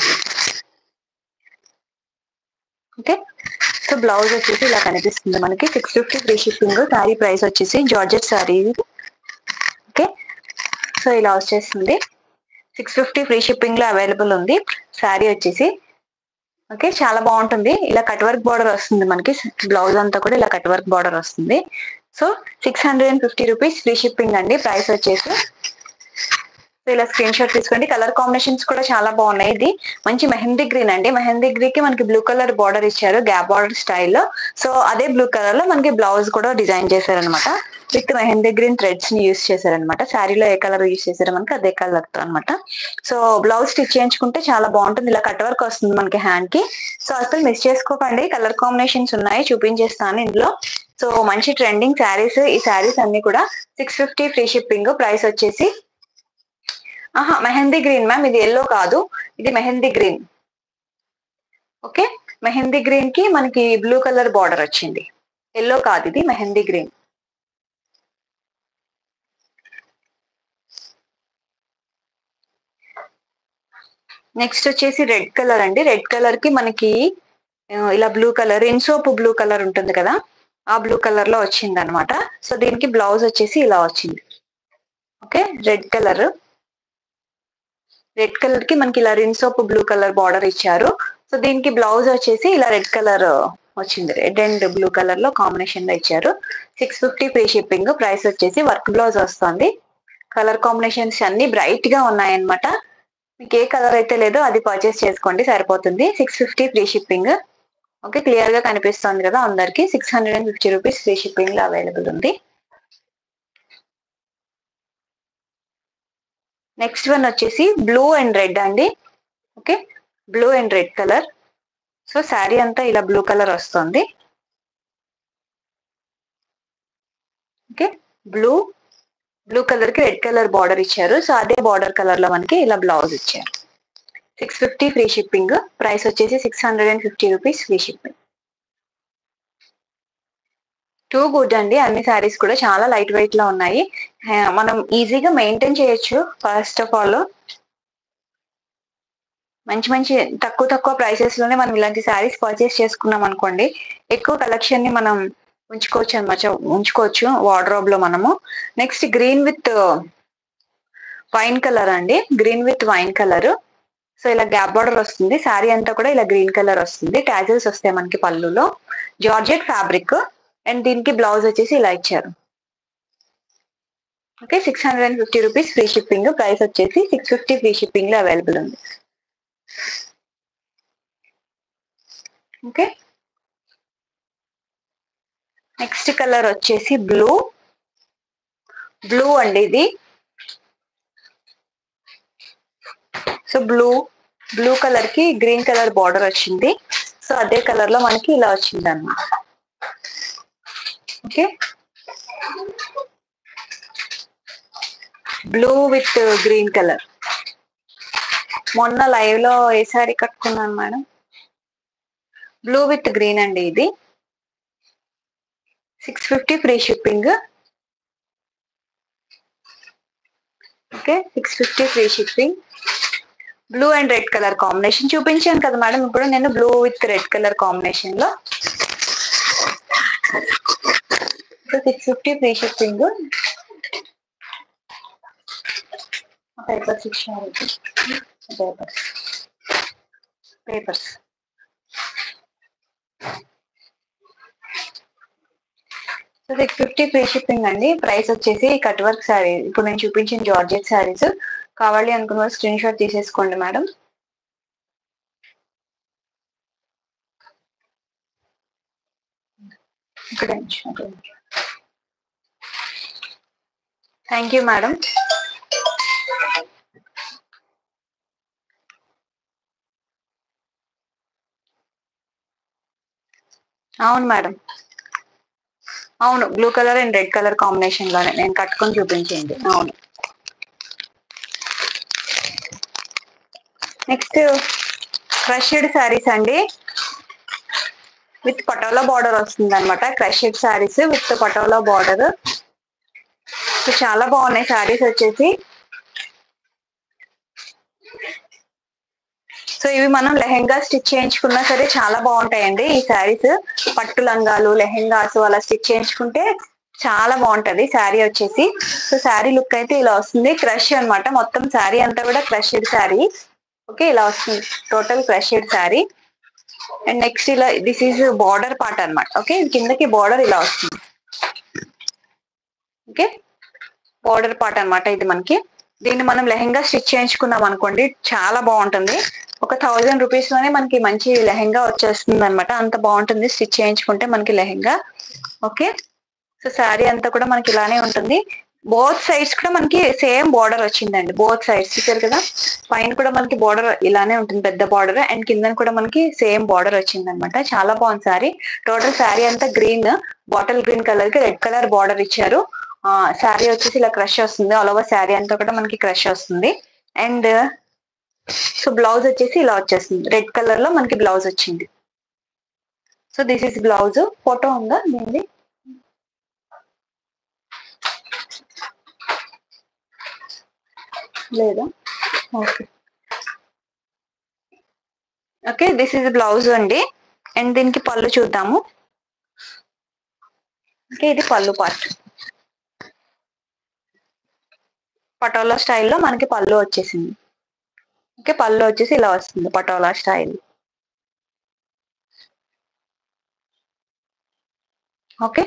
ఓకే సో బ్లౌజ్ వచ్చేసి ఇలా కనిపిస్తుంది మనకి six fifty free shipping sari price వచ్చేసి జార్జెట్ శారీ ఓకే సో ఇలా వచ్చేస్తుంది సిక్స్ ఫిఫ్టీ ఫ్రీ షిప్పింగ్ లో అవైలబుల్ ఉంది శారీ వచ్చేసి ఓకే చాలా బాగుంటుంది ఇలా కట్ వర్క్ బార్డర్ వస్తుంది మనకి బ్లౌజ్ అంతా కూడా ఇలా కట్ వర్క్ బార్డర్ వస్తుంది so six hundred and fifty rupees free shipping అండి ప్రైస్ వచ్చేసి సో ఇలా స్క్రీన్ షాట్ తీసుకోండి కలర్ కాంబినేషన్స్ కూడా చాలా బాగున్నాయి ఇది మంచి మెహందీ గ్రీన్ అండి మెహందీ గ్రీన్ కి మనకి బ్లూ కలర్ బార్డర్ ఇచ్చారు గ్యాప్ బార్డర్ స్టైల్లో సో అదే బ్లూ కలర్ లో మనకి బ్లౌజ్ కూడా డిజైన్ చేశారనమాట విత్ మెహందీ గ్రీన్ థ్రెడ్స్ ని యూస్ చేశారనమాట శారీలో ఏ కలర్ యూస్ చేశారో మనకి అదే కలర్ తో అనమాట సో బ్లౌజ్ స్టిచ్ చేయించుకుంటే చాలా బాగుంటుంది ఇలా కట్ వర్క్ వస్తుంది మనకి హ్యాండ్ కి సో అసలు మిస్ చేసుకోకండి కలర్ కాంబినేషన్స్ ఉన్నాయి చూపించేస్తాను ఇందులో సో మంచి ట్రెండింగ్ శారీస్ ఈ శారీస్ అన్ని కూడా six fifty free shipping price వచ్చేసి ఆహా మెహందీ గ్రీన్ మ్యామ్ ఇది ఎల్లో కాదు ఇది mehndi green okay mehndi green కి మనకి బ్లూ కలర్ బార్డర్ వచ్చింది ఎల్లో కాదు ఇది మెహందీ గ్రీన్ నెక్స్ట్ వచ్చేసి రెడ్ కలర్ అండి రెడ్ కలర్ కి మనకి ఆ, ఇలా బ్లూ కలర్ ఇన్సోప్ బ్లూ కలర్ ఉంటుంది కదా ఆ బ్లూ కలర్ లో వచ్చింది అనమాట సో దీనికి బ్లౌజ్ వచ్చేసి ఇలా వచ్చింది okay red colour red colour కి మనకి ఇలా రిన్సోప్ బ్లూ కలర్ బార్డర్ ఇచ్చారు సో దీనికి బ్లౌజ్ వచ్చేసి ఇలా రెడ్ కలర్ వచ్చింది రెడ్ అండ్ బ్లూ కలర్ లో కాంబినేషన్ లో ఇచ్చారు six fifty free shipping price వచ్చేసి వర్క్ బ్లౌజ్ వస్తుంది కలర్ కాంబినేషన్స్ అన్ని బ్రైట్ గా ఉన్నాయన్నమాట మీకు ఏ కలర్ అయితే లేదో అది పర్చేస్ చేసుకోండి సరిపోతుంది six fifty free shipping okay clear గా కనిపిస్తుంది కదా అందరికి six hundred and fifty rupees free shipping లో అవైలబుల్ ఉంది నెక్స్ట్ వన్ వచ్చేసి బ్లూ అండ్ రెడ్ అండి okay blue and red colour so sari అంతా ఇలా బ్లూ కలర్ వస్తుంది ఓకే బ్లూ బ్లూ కలర్ కి రెడ్ కలర్ బార్డర్ ఇచ్చారు సో అదే బార్డర్ కలర్ లో మనకి ఇలా బ్లౌజ్ ఇచ్చారు six fifty free shipping price వచ్చేసి six hundred and fifty rupees free shipping too good అండి అన్ని శారీస్ కూడా చాలా లైట్ వెయిట్ లో ఉన్నాయి ఆ, మనం ఈజీగా మెయింటైన్ చేయొచ్చు ఫస్ట్ ఆఫ్ ఆల్ మంచి మంచి తక్కువ తక్కువ ప్రైసెస్ లోనే మనం ఇలాంటి శారీస్ పర్చేస్ చేసుకున్నాం అనుకోండి ఎక్కువ కలెక్షన్ ని మనం ఉంచుకోవచ్చు అనమాట ఉంచుకోవచ్చు వార్డ్రోబ్ లో మనము next green with wine colour అండి green with wine colour so ఇలా గ్యాప్ బార్డర్ వస్తుంది శారీ అంతా కూడా ఇలా గ్రీన్ కలర్ వస్తుంది ట్యాజల్స్ వస్తాయి మనకి పళ్ళులో జార్జెట్ ఫ్యాబ్రిక్ అండ్ దీనికి బ్లౌజ్ వచ్చేసి ఇలా ఇచ్చారు okay six hundred and fifty rupees free shipping price వచ్చేసి సిక్స్ ఫిఫ్టీ ఫ్రీ షిప్పింగ్ లో అవైలబుల్ ఉంది ఓకే నెక్స్ట్ కలర్ వచ్చేసి బ్లూ బ్లూ అండి ఇది సో బ్లూ బ్లూ కలర్ కి గ్రీన్ కలర్ బార్డర్ వచ్చింది సో అదే కలర్ లో మనకి ఇలా వచ్చింది అన్నమాట okay blue with green colour మొన్న లైవ్ లో ఏ సారీ కట్టుకున్నాను మేడం బ్లూ విత్ గ్రీన్ అండి ఇది six fifty free shipping okay six fifty free shipping blue and red colour combination చూపించాను కదా మేడం ఇప్పుడు నేను blue with red colour combination లో six fifty free shipping papers ఇచ్చారు papers papers so six fifty free shipping అండి price వచ్చేసి cut work sari ఇప్పుడు నేను చూపించిన జార్జెట్ శారీస్ కావాలి అనుకున్న వాళ్ళు స్క్రీన్ షాట్ తీసేసుకోండి మేడం థ్యాంక్ యూ మేడం అవును మేడం అవును blue colour and red colour combination లోనే నేను కట్టుకొని చూపించింది అవును నెక్స్ట్ క్రషెడ్ శారీస్ అండి విత్ పటోలా బార్డర్ వస్తుంది అనమాట crushed saris with patola border so చాలా బాగున్నాయి శారీస్ వచ్చేసి సో ఇవి మనం లెహెంగా స్టిచ్ చేయించుకున్నా సరే చాలా బాగుంటాయండి ఈ శారీస్ పట్టు లంగాలు లెహెంగాస్ అలా స్టిచ్ చేయించుకుంటే చాలా బాగుంటది శారీ వచ్చేసి సో శారీ లుక్ అయితే ఇలా వస్తుంది క్రష్ అన్నమాట మొత్తం శారీ అంతా కూడా క్రషెడ్ శారీ ఓకే ఇలా వస్తుంది total crushed sari and next ఇలా దిస్ ఈజ్ బార్డర్ పార్ట్ అన్నమాట ఓకే కిందకి బార్డర్ ఇలా వస్తుంది ఓకే బార్డర్ పార్ట్ అన్నమాట ఇది మనకి దీన్ని మనం లెహెంగా స్టిచ్ చేయించుకున్నాం అనుకోండి చాలా బాగుంటుంది ఒక థౌజండ్ రూపీస్ లోనే మనకి మంచి లెహెంగా వచ్చేస్తుంది అనమాట అంత బాగుంటుంది స్టిచ్ చేయించుకుంటే మనకి లెహెంగా ఓకే సో శారీ అంతా కూడా మనకి ఇలానే ఉంటుంది బోత్ సైడ్స్ కూడా మనకి సేమ్ బార్డర్ వచ్చిందండి బోత్ సైడ్స్ చూసారు కదా పైన కూడా మనకి బార్డర్ ఇలానే ఉంటుంది పెద్ద బార్డర్ అండ్ కింద కూడా మనకి సేమ్ బార్డర్ వచ్చింది అనమాట చాలా బాగుంది శారీ టోటల్ శారీ అంతా గ్రీన్ బాటిల్ గ్రీన్ కలర్ కి రెడ్ కలర్ బార్డర్ ఇచ్చారు ఆ శారీ వచ్చేసి ఇలా క్రష్ వస్తుంది ఆల్ ఓవర్ శారీ అంతా కూడా మనకి క్రష్ వస్తుంది అండ్ సో బ్లౌజ్ వచ్చేసి ఇలా వచ్చేస్తుంది రెడ్ కలర్ లో మనకి బ్లౌజ్ వచ్చింది so this is blouse photo ఉందా దీనిది లేదా okay okay this is blouse అండి అండ్ దీనికి పళ్ళు చూద్దాము ఓకే ఇది పళ్ళు పార్ట్ పటోలా స్టైల్లో మనకి పళ్ళు వచ్చేసింది ఓకే పళ్ళు వచ్చేసి ఇలా వస్తుంది Patola style okay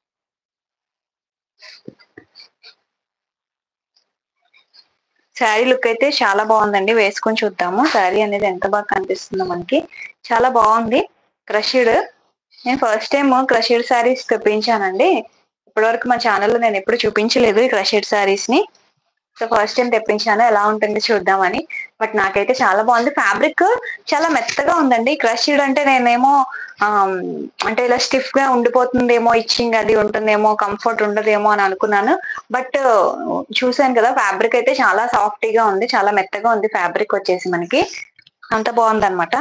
sari look అయితే చాలా బాగుందండి వేసుకొని చూద్దాము శారీ అనేది ఎంత బాగా కనిపిస్తుందో మనకి చాలా బాగుంది క్రషిడ్ నేను ఫస్ట్ టైం క్రషిడ్ శారీస్ తెప్పించానండి ఇప్పటివరకు మా ఛానల్లో నేను ఎప్పుడు చూపించలేదు ఈ క్రషిడ్ శారీస్ ని సో ఫస్ట్ టైం తెప్పించాను ఎలా ఉంటుంది చూద్దామని బట్ నాకైతే చాలా బాగుంది ఫ్యాబ్రిక్ చాలా మెత్తగా ఉందండి క్రషిడ్ అంటే నేనేమో ఆమ్, అంటే ఇలా స్టిఫ్ గా ఉండిపోతుందేమో ఇచ్చింగ్ అది ఉంటుందేమో కంఫర్ట్ ఉండదేమో అని అనుకున్నాను బట్ చూసాను కదా ఫ్యాబ్రిక్ అయితే చాలా సాఫ్టీగా ఉంది చాలా మెత్తగా ఉంది ఫ్యాబ్రిక్ వచ్చేసి మనకి అంత బాగుంది అనమాట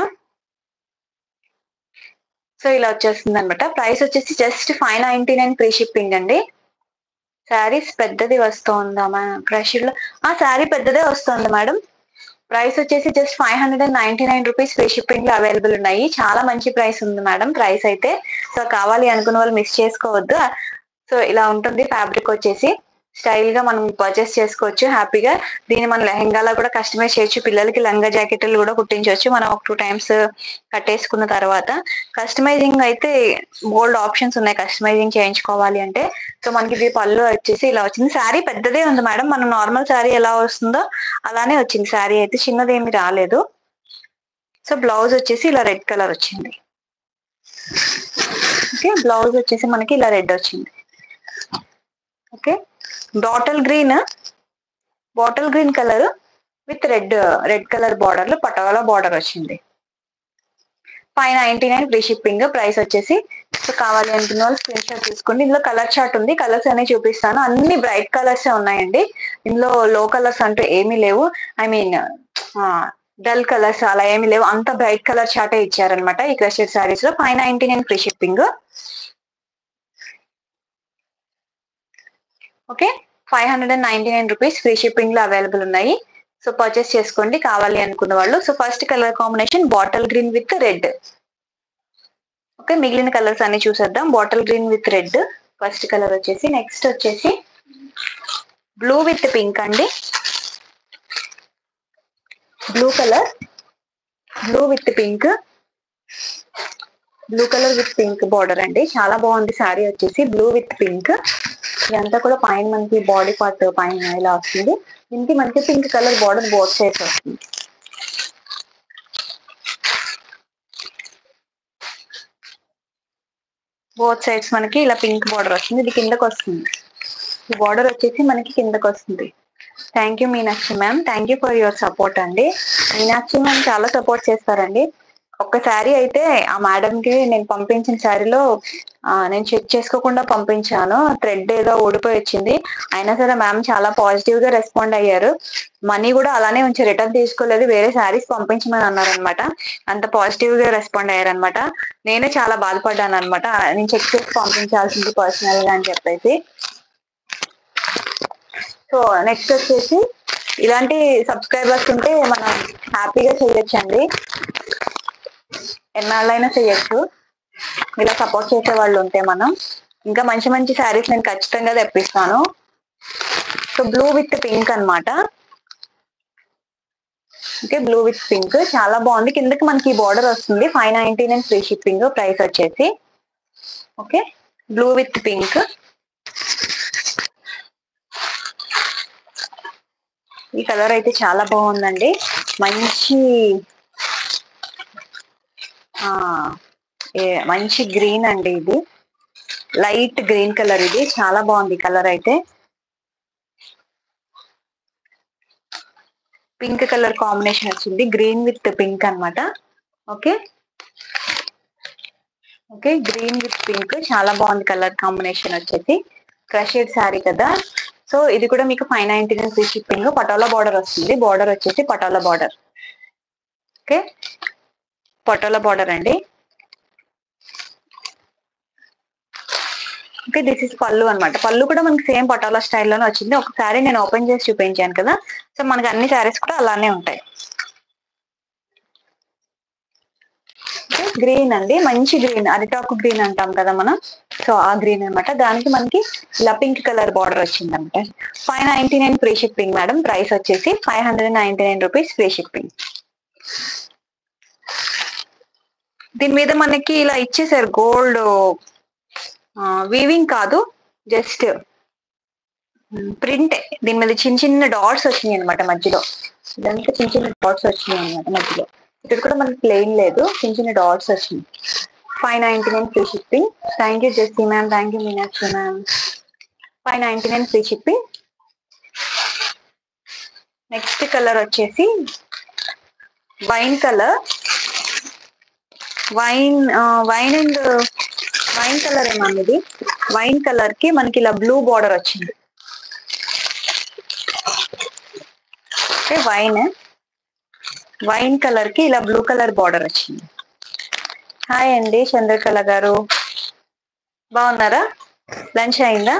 సో ఇలా వచ్చేస్తుంది అనమాట ప్రైస్ వచ్చేసి just five ninety nine free shipping అండి శారీస్ పెద్దది వస్తుందా క్రషిడ్ లో ఆ శారీ పెద్దదే వస్తుంది మేడం ప్రైస్ వచ్చేసి just five hundred and ninety nine rupees free shipping లో అవైలబుల్ ఉన్నాయి చాలా మంచి ప్రైస్ ఉంది మేడం ప్రైస్ అయితే సో కావాలి అనుకున్న వాళ్ళు మిస్ చేసుకోవద్దు సో ఇలా ఉంటుంది ఫ్యాబ్రిక్ వచ్చేసి స్టైల్ గా మనం పర్చేస్ చేసుకోవచ్చు హ్యాపీగా దీన్ని మనం లెహెంగాలో కూడా కస్టమైజ్ చేయొచ్చు పిల్లలకి లంగా జాకెట్లు కూడా కుట్టించవచ్చు మనం ఒక టూ టైమ్స్ కట్టేసుకున్న తర్వాత కస్టమైజింగ్ అయితే బోల్డ్ ఆప్షన్స్ ఉన్నాయి కస్టమైజింగ్ చేయించుకోవాలి అంటే సో మనకి ఇది పళ్ళు వచ్చేసి ఇలా వచ్చింది శారీ పెద్దదే ఉంది మేడం మనం నార్మల్ శారీ ఎలా వస్తుందో అలానే వచ్చింది శారీ అయితే చిన్నది ఏమి రాలేదు సో బ్లౌజ్ వచ్చేసి ఇలా రెడ్ కలర్ వచ్చింది ఓకే బ్లౌజ్ వచ్చేసి మనకి ఇలా రెడ్ వచ్చింది okay bottle green bottle green colour with red red colour border లో పటోలా బార్డర్ వచ్చింది five ninety nine free shipping price వచ్చేసి సో కావాలి అనుకున్న వాళ్ళు స్క్రీన్ షాట్ తీసుకోండి ఇందులో కలర్ చార్ట్ ఉంది కలర్స్ అనేవి చూపిస్తాను అన్ని బ్రైట్ కలర్స్ ఉన్నాయండి ఇందులో లో కలర్స్ అంటూ ఏమీ లేవు ఐ మీన్ డల్ కలర్స్ అలా ఏమీ లేవు అంత బ్రైట్ కలర్ చార్టే ఇచ్చారనమాట ఈ క్రషెడ్ సారీస్ లో five ninety nine free shipping okay five hundred and ninety nine rupees free shipping లో అవైలబుల్ ఉన్నాయి సో పర్చేస్ చేసుకోండి కావాలి అనుకున్న వాళ్ళు so first colour combination bottle green with red okay మిగిలిన కలర్స్ అన్ని చూసేద్దాం bottle green with red first colour వచ్చేసి నెక్స్ట్ వచ్చేసి బ్లూ విత్ పింక్ అండి blue colour blue with pink blue colour with pink border అండి చాలా బాగుంది శారీ వచ్చేసి బ్లూ విత్ పింక్ ఇదంతా కూడా పైన మనకి బాడీ పార్ట్ పైన ఇలా వస్తుంది దీనికి మనకి pink colour border both sides వస్తుంది బోత్ సైడ్స్ మనకి ఇలా పింక్ బార్డర్ వస్తుంది ఇది కిందకు వస్తుంది ఈ బార్డర్ వచ్చేసి మనకి కిందకు వస్తుంది thank you Meenakshi ma'am thank you for your support అండి మీనాక్షి మ్యామ్ చాలా సపోర్ట్ చేస్తారండి ఒక్క శారీ అయితే ఆ మేడం కి నేను పంపించిన శారీలో నేను చెక్ చేసుకోకుండా పంపించాను థ్రెడ్ ఏదో ఊడిపోయి వచ్చింది అయినా సరే మ్యామ్ చాలా పాజిటివ్ గా రెస్పాండ్ అయ్యారు మనీ కూడా అలానే ఉంచి రిటర్న్ తీసుకోలేదు వేరే శారీస్ పంపించమని అన్నారనమాట అంత పాజిటివ్ గా రెస్పాండ్ అయ్యారనమాట నేనే చాలా బాధపడ్డాను అనమాట నేను చెక్ చేసి పంపించాల్సింది పర్సనల్ గా అని చెప్పేసి సో నెక్స్ట్ వచ్చేసి ఇలాంటి సబ్స్క్రైబర్స్ ఉంటే మనం హ్యాపీగా చేయొచ్చండి ఎన్నాళ్ళైనా చేయొచ్చు ఇలా సపోర్ట్ చేసే వాళ్ళు ఉంటే మనం ఇంకా మంచి మంచి శారీస్ నేను ఖచ్చితంగా తెప్పిస్తాను సో బ్లూ విత్ పింక్ అన్నమాట ఓకే బ్లూ విత్ పింక్ చాలా బాగుంది కిందకి మనకి బార్డర్ వస్తుంది five ninety nine free shipping price వచ్చేసి ఓకే బ్లూ విత్ పింక్ ఈ కలర్ అయితే చాలా బాగుందండి మంచి ఆ ఏ- మంచి గ్రీన్ అండి ఇది లైట్ గ్రీన్ కలర్ ఇది చాలా బాగుంది కలర్ అయితే పింక్ కలర్ కాంబినేషన్ వచ్చింది గ్రీన్ విత్ పింక్ అన్నమాట okay okay green with pink చాలా బాగుంది కలర్ కాంబినేషన్ వచ్చేసి క్రషెడ్ శారీ కదా సో ఇది కూడా మీకు five ninety nine free shipping Patola border వస్తుంది బార్డర్ వచ్చేసి Patola border okay Patola border అండి ఓకే దిస్ ఇస్ పళ్ళు అన్నమాట పళ్ళు కూడా మనకి సేమ్ పటోలా స్టైల్లోనే వచ్చింది ఒకసారి నేను ఓపెన్ చేసి చూపించాను కదా సో మనకి అన్ని శారీస్ కూడా అలానే ఉంటాయి గ్రీన్ అండి మంచి గ్రీన్ అరిటాకు గ్రీన్ అంటాం కదా మనం సో ఆ గ్రీన్ అన్నమాట దానికి మనకి ఇలా పింక్ కలర్ బార్డర్ వచ్చింది అనమాట five ninety nine free shipping madam price వచ్చేసి five hundred ninety nine rupees free shipping దీని మీద మనకి ఇలా ఇచ్చేసారు గోల్డ్ వీవింగ్ కాదు జస్ట్ ప్రింట్ దీని మీద చిన్న చిన్న డాట్స్ వచ్చినాయి అనమాట మధ్యలో ఇదంతా చిన్న చిన్న డాట్స్ వచ్చినాయి అనమాట మధ్యలో ఇక్కడ కూడా మనకి ప్లెయిన్ లేదు చిన్న చిన్న డాట్స్ వచ్చినాయి five ninety nine free shipping thank you Jessie ma'am thank you Meenakshi ma'am five ninety nine free shipping next colour వచ్చేసి wine colour wine wine and wine colour ఏమన్నా ఇది వైన్ కలర్ కి మనకి ఇలా బ్లూ బార్డర్ వచ్చింది okay wine wine colour కి ఇలా blue colour border వచ్చింది హాయ్ అండి చంద్రకళ గారు బాగున్నారా లంచ్ అయిందా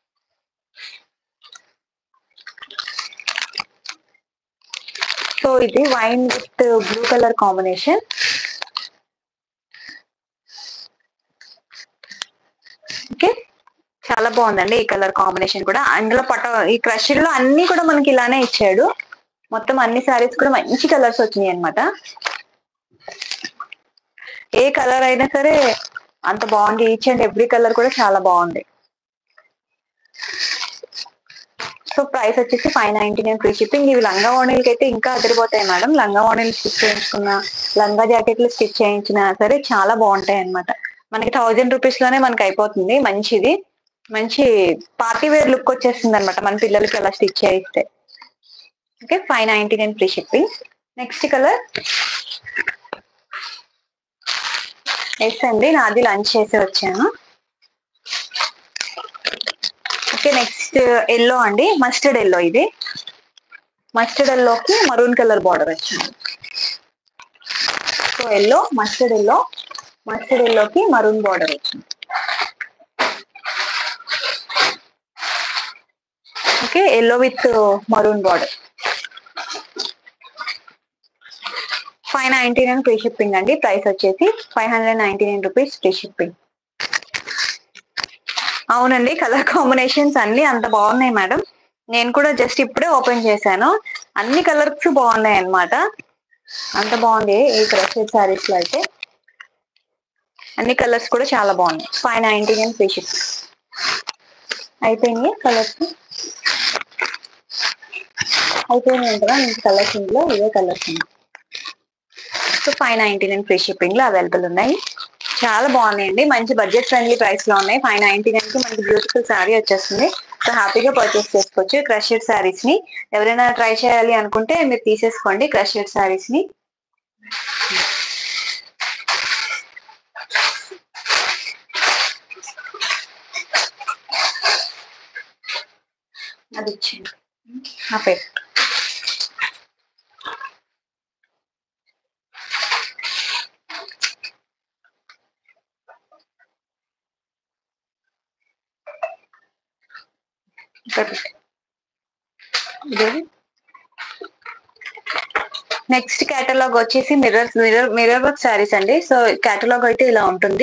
సో ఇది wine with blue colour combination okay చాలా చాలా బాగుందండి ఈ కలర్ కాంబినేషన్ కూడా అందులో పట ఈ క్రష్ లో అన్ని కూడా మనకి ఇలానే ఇచ్చాడు మొత్తం అన్ని సారీస్ కూడా మంచి కలర్స్ వచ్చినాయి అన్నమాట ఏ కలర్ అయినా సరే అంత బాగుంది ఈచ్ అండ్ ఎవ్రీ కలర్ కూడా చాలా బాగుంది సో ప్రైస్ వచ్చేసి five ninety nine free shipping ఇవి లంగా ఓణీలకి అయితే ఇంకా అదిరిపోతాయి మేడం లంగా ఓణీలు స్టిచ్ చేయించుకున్న లంగా జాకెట్లు స్టిచ్ చేయించినా సరే చాలా బాగుంటాయి అన్నమాట మనకి థౌజండ్ రూపీస్ లోనే మనకి అయిపోతుంది మంచిది మంచి పార్టీ వేర్ లుక్ వచ్చేస్తుంది అనమాట మన పిల్లలకి అలా స్టిచ్ చేయిస్తే okay five ninety nine free shipping next colour yes అండి నాది లంచ్ చేసి వచ్చాను ఓకే నెక్స్ట్ ఎల్లో అండి మస్టర్డ్ ఎల్లో ఇది మస్టర్డ్ ఎల్లోకి మరూన్ కలర్ బార్డర్ వచ్చింది so yellow mustard yellow mustard ఎల్లోకి మరూన్ బార్డర్ వచ్చింది okay yellow with maroon border five ninety nine free shipping అండి ప్రైస్ వచ్చేసి five hundred ninety nine rupees free shipping అవునండి colour combinations అన్ని అంత బాగున్నాయి మేడం నేను కూడా జస్ట్ ఇప్పుడే ఓపెన్ చేశాను అన్ని కలర్స్ బాగున్నాయి అన్నమాట అంత బాగుంది ఈ క్రషెడ్ సారీస్ లో అయితే అన్ని కలర్స్ కూడా చాలా బాగున్నాయి five ninety nine free shipping అయిపోయినాయి కలర్స్ అయిపోయినాయి కదా మీకు కలర్స్ ఇందులో ఇవే కలర్స్ ఉన్నాయి so five ninety nine free shipping లో అవైలబుల్ ఉన్నాయి చాలా బాగున్నాయండి మంచి బడ్జెట్ ఫ్రెండ్లీ ప్రైస్ లో ఉన్నాయి ఫైవ్ నైన్టీ నైన్ కి మనకి బ్యూటిఫుల్ శారీ వచ్చేస్తుంది సో హ్యాపీగా పర్చేస్ చేసుకోవచ్చు క్రషెడ్ శారీస్ ని ఎవరైనా ట్రై చేయాలి అనుకుంటే మీరు తీసేసుకోండి క్రషెడ్ శారీస్ ని అది ఇచ్చేయండి నా పేరు నెక్స్ట్ కేటలాగ్ వచ్చేసి mirror mirror mirror work saris అండి సో కేటలాగ్ అయితే ఇలా ఉంటుంది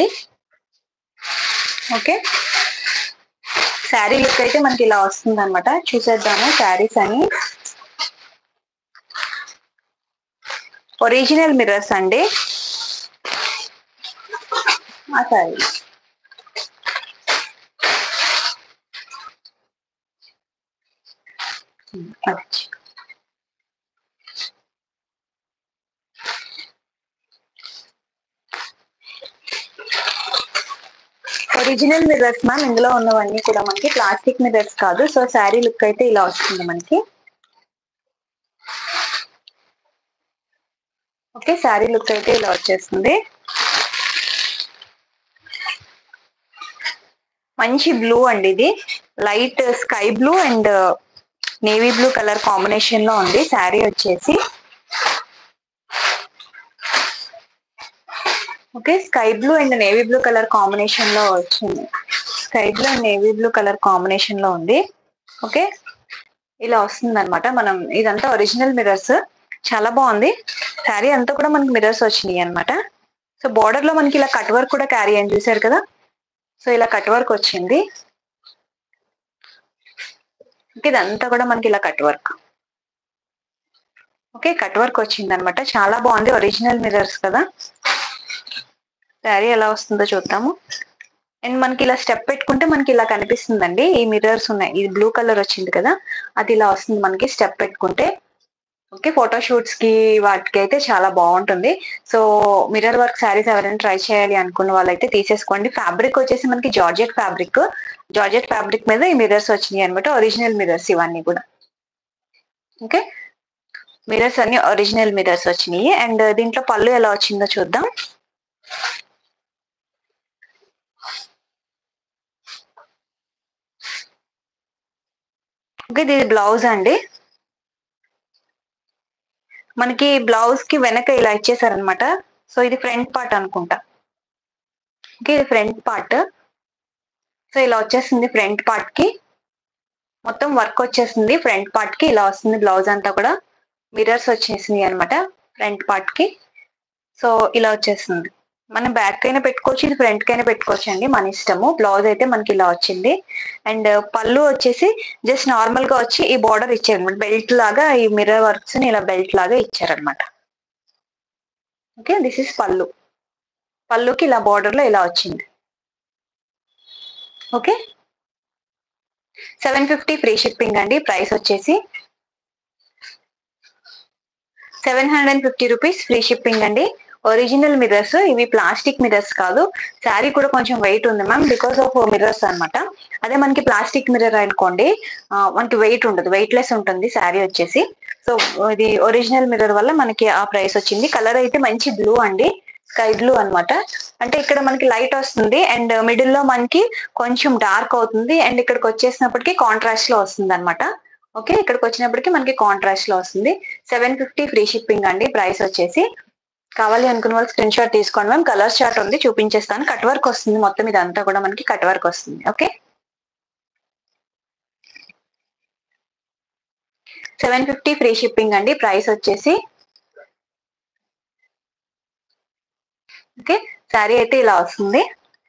ఓకే శారీ లుక్ అయితే మనకి ఇలా వస్తుంది అనమాట చూసేద్దాము శారీస్ అని ఒరిజినల్ మిర్రర్స్ అండి ఆ శారీ అచ్చా ఒరిజినల్ మిర్రర్స్ మ్యామ్ ఇందులో ఉన్నవన్నీ కూడా మనకి ప్లాస్టిక్ మిర్రర్స్ కాదు సో శారీ లుక్ అయితే ఇలా వస్తుంది మనకి ఓకే శారీ లుక్ అయితే ఇలా వచ్చేస్తుంది మంచి బ్లూ అండి ఇది light sky blue and navy blue colour combination లో ఉంది శారీ వచ్చేసి okay sky blue and navy blue colour combination లో వచ్చింది sky blue and navy blue colour combination లో ఉంది ఓకే ఇలా వస్తుంది అనమాట మనం ఇదంతా ఒరిజినల్ మిర్రర్స్ చాలా బాగుంది శారీ అంతా కూడా మనకి మిర్రర్స్ వచ్చినాయి అనమాట సో బార్డర్ లో మనకి ఇలా కట్ వర్క్ కూడా క్యారీ అని చూసారు కదా సో ఇలా కట్ వర్క్ వచ్చింది ఓకే ఇదంతా కూడా మనకి ఇలా cut work okay cut work వచ్చింది అనమాట చాలా బాగుంది ఒరిజినల్ మిర్రర్స్ కదా శారీ ఎలా వస్తుందో చూద్దాము అండ్ మనకి ఇలా స్టెప్ పెట్టుకుంటే మనకి ఇలా కనిపిస్తుందండి ఈ మిర్రర్స్ ఉన్నాయి ఇది బ్లూ కలర్ వచ్చింది కదా అది ఇలా వస్తుంది మనకి స్టెప్ పెట్టుకుంటే ఓకే ఫోటో షూట్స్ కి వాటికి అయితే చాలా బాగుంటుంది సో మిర్రర్ వర్క్ శారీస్ ఎవరైనా ట్రై చేయాలి అనుకున్న వాళ్ళైతే తీసేసుకోండి ఫ్యాబ్రిక్ వచ్చేసి మనకి జార్జెట్ ఫ్యాబ్రిక్ జార్జెట్ ఫ్యాబ్రిక్ మీద ఈ మిర్రర్స్ వచ్చినాయి అనమాట ఒరిజినల్ మిర్రర్స్ ఇవన్నీ కూడా ఓకే మిర్రర్స్ అన్ని ఒరిజినల్ మిర్రర్స్ వచ్చినాయి అండ్ దీంట్లో పళ్ళు ఎలా వచ్చిందో చూద్దాం ఓకే ఇది బ్లౌజ్ అండి మనకి బ్లౌజ్ కి వెనక ఇలా ఇచ్చేసారనమాట సో ఇది ఫ్రంట్ పార్ట్ అనుకుంటా ఓకే ఇది ఫ్రంట్ పార్ట్ సో ఇలా వచ్చేసింది ఫ్రంట్ పార్ట్ కి మొత్తం వర్క్ వచ్చేసింది ఫ్రంట్ పార్ట్ కి ఇలా వస్తుంది బ్లౌజ్ అంతా కూడా మిర్రర్స్ వచ్చేసింది అనమాట ఫ్రంట్ పార్ట్ కి సో ఇలా వచ్చేసింది మనం బ్యాక్ అయినా పెట్టుకోవచ్చు ఇది ఫ్రంట్ కైనా పెట్టుకోవచ్చు అండి మన ఇష్టము బ్లౌజ్ అయితే మనకి ఇలా వచ్చింది అండ్ పళ్ళు వచ్చేసి జస్ట్ నార్మల్ గా వచ్చి ఈ బార్డర్ ఇచ్చారు బెల్ట్ లాగా ఈ మిర్రర్ వర్క్స్ ని ఇలా బెల్ట్ లాగా ఇచ్చారనమాట ఓకే దిస్ ఇస్ పళ్ళు పళ్ళుకి ఇలా బార్డర్ లో ఇలా వచ్చింది okay seven fifty free shipping అండి ప్రైస్ వచ్చేసి seven hundred and fifty rupees free shipping అండి ఒరిజినల్ మిర్రర్స్ ఇవి ప్లాస్టిక్ మిర్రర్స్ కాదు శారీ కూడా కొంచెం వెయిట్ ఉంది మ్యామ్ బికాస్ ఆఫ్ మిర్రర్స్ అన్నమాట అదే మనకి ప్లాస్టిక్ మిర్రర్ అనుకోండి ఆ, మనకి వెయిట్ ఉండదు వెయిట్ లెస్ ఉంటుంది శారీ వచ్చేసి సో ఇది ఒరిజినల్ మిర్రర్ వల్ల మనకి ఆ ప్రైస్ వచ్చింది కలర్ అయితే మంచి బ్లూ అండి స్కై బ్లూ అన్నమాట అంటే ఇక్కడ మనకి లైట్ వస్తుంది అండ్ మిడిల్ లో మనకి కొంచెం డార్క్ అవుతుంది అండ్ ఇక్కడికి వచ్చేసినప్పటికి కాంట్రాస్ట్ లో వస్తుంది అనమాట ఓకే ఇక్కడికి వచ్చినప్పటికి మనకి కాంట్రాస్ట్ లో వస్తుంది సెవెన్ ఫిఫ్టీ ఫ్రీ షిప్పింగ్ అండి ప్రైస్ వచ్చేసి కావాలి అనుకున్న వాళ్ళు స్క్రీన్ షాట్ తీసుకోండి మ్యామ్ కలర్ చార్ట్ ఉంది చూపించేస్తాను కట్ వర్క్ వస్తుంది మొత్తం ఇదంతా కూడా మనకి కట్ వర్క్ వస్తుంది okay seven fifty free shipping అండి ప్రైస్ వచ్చేసి ఓకే శారీ అయితే ఇలా వస్తుంది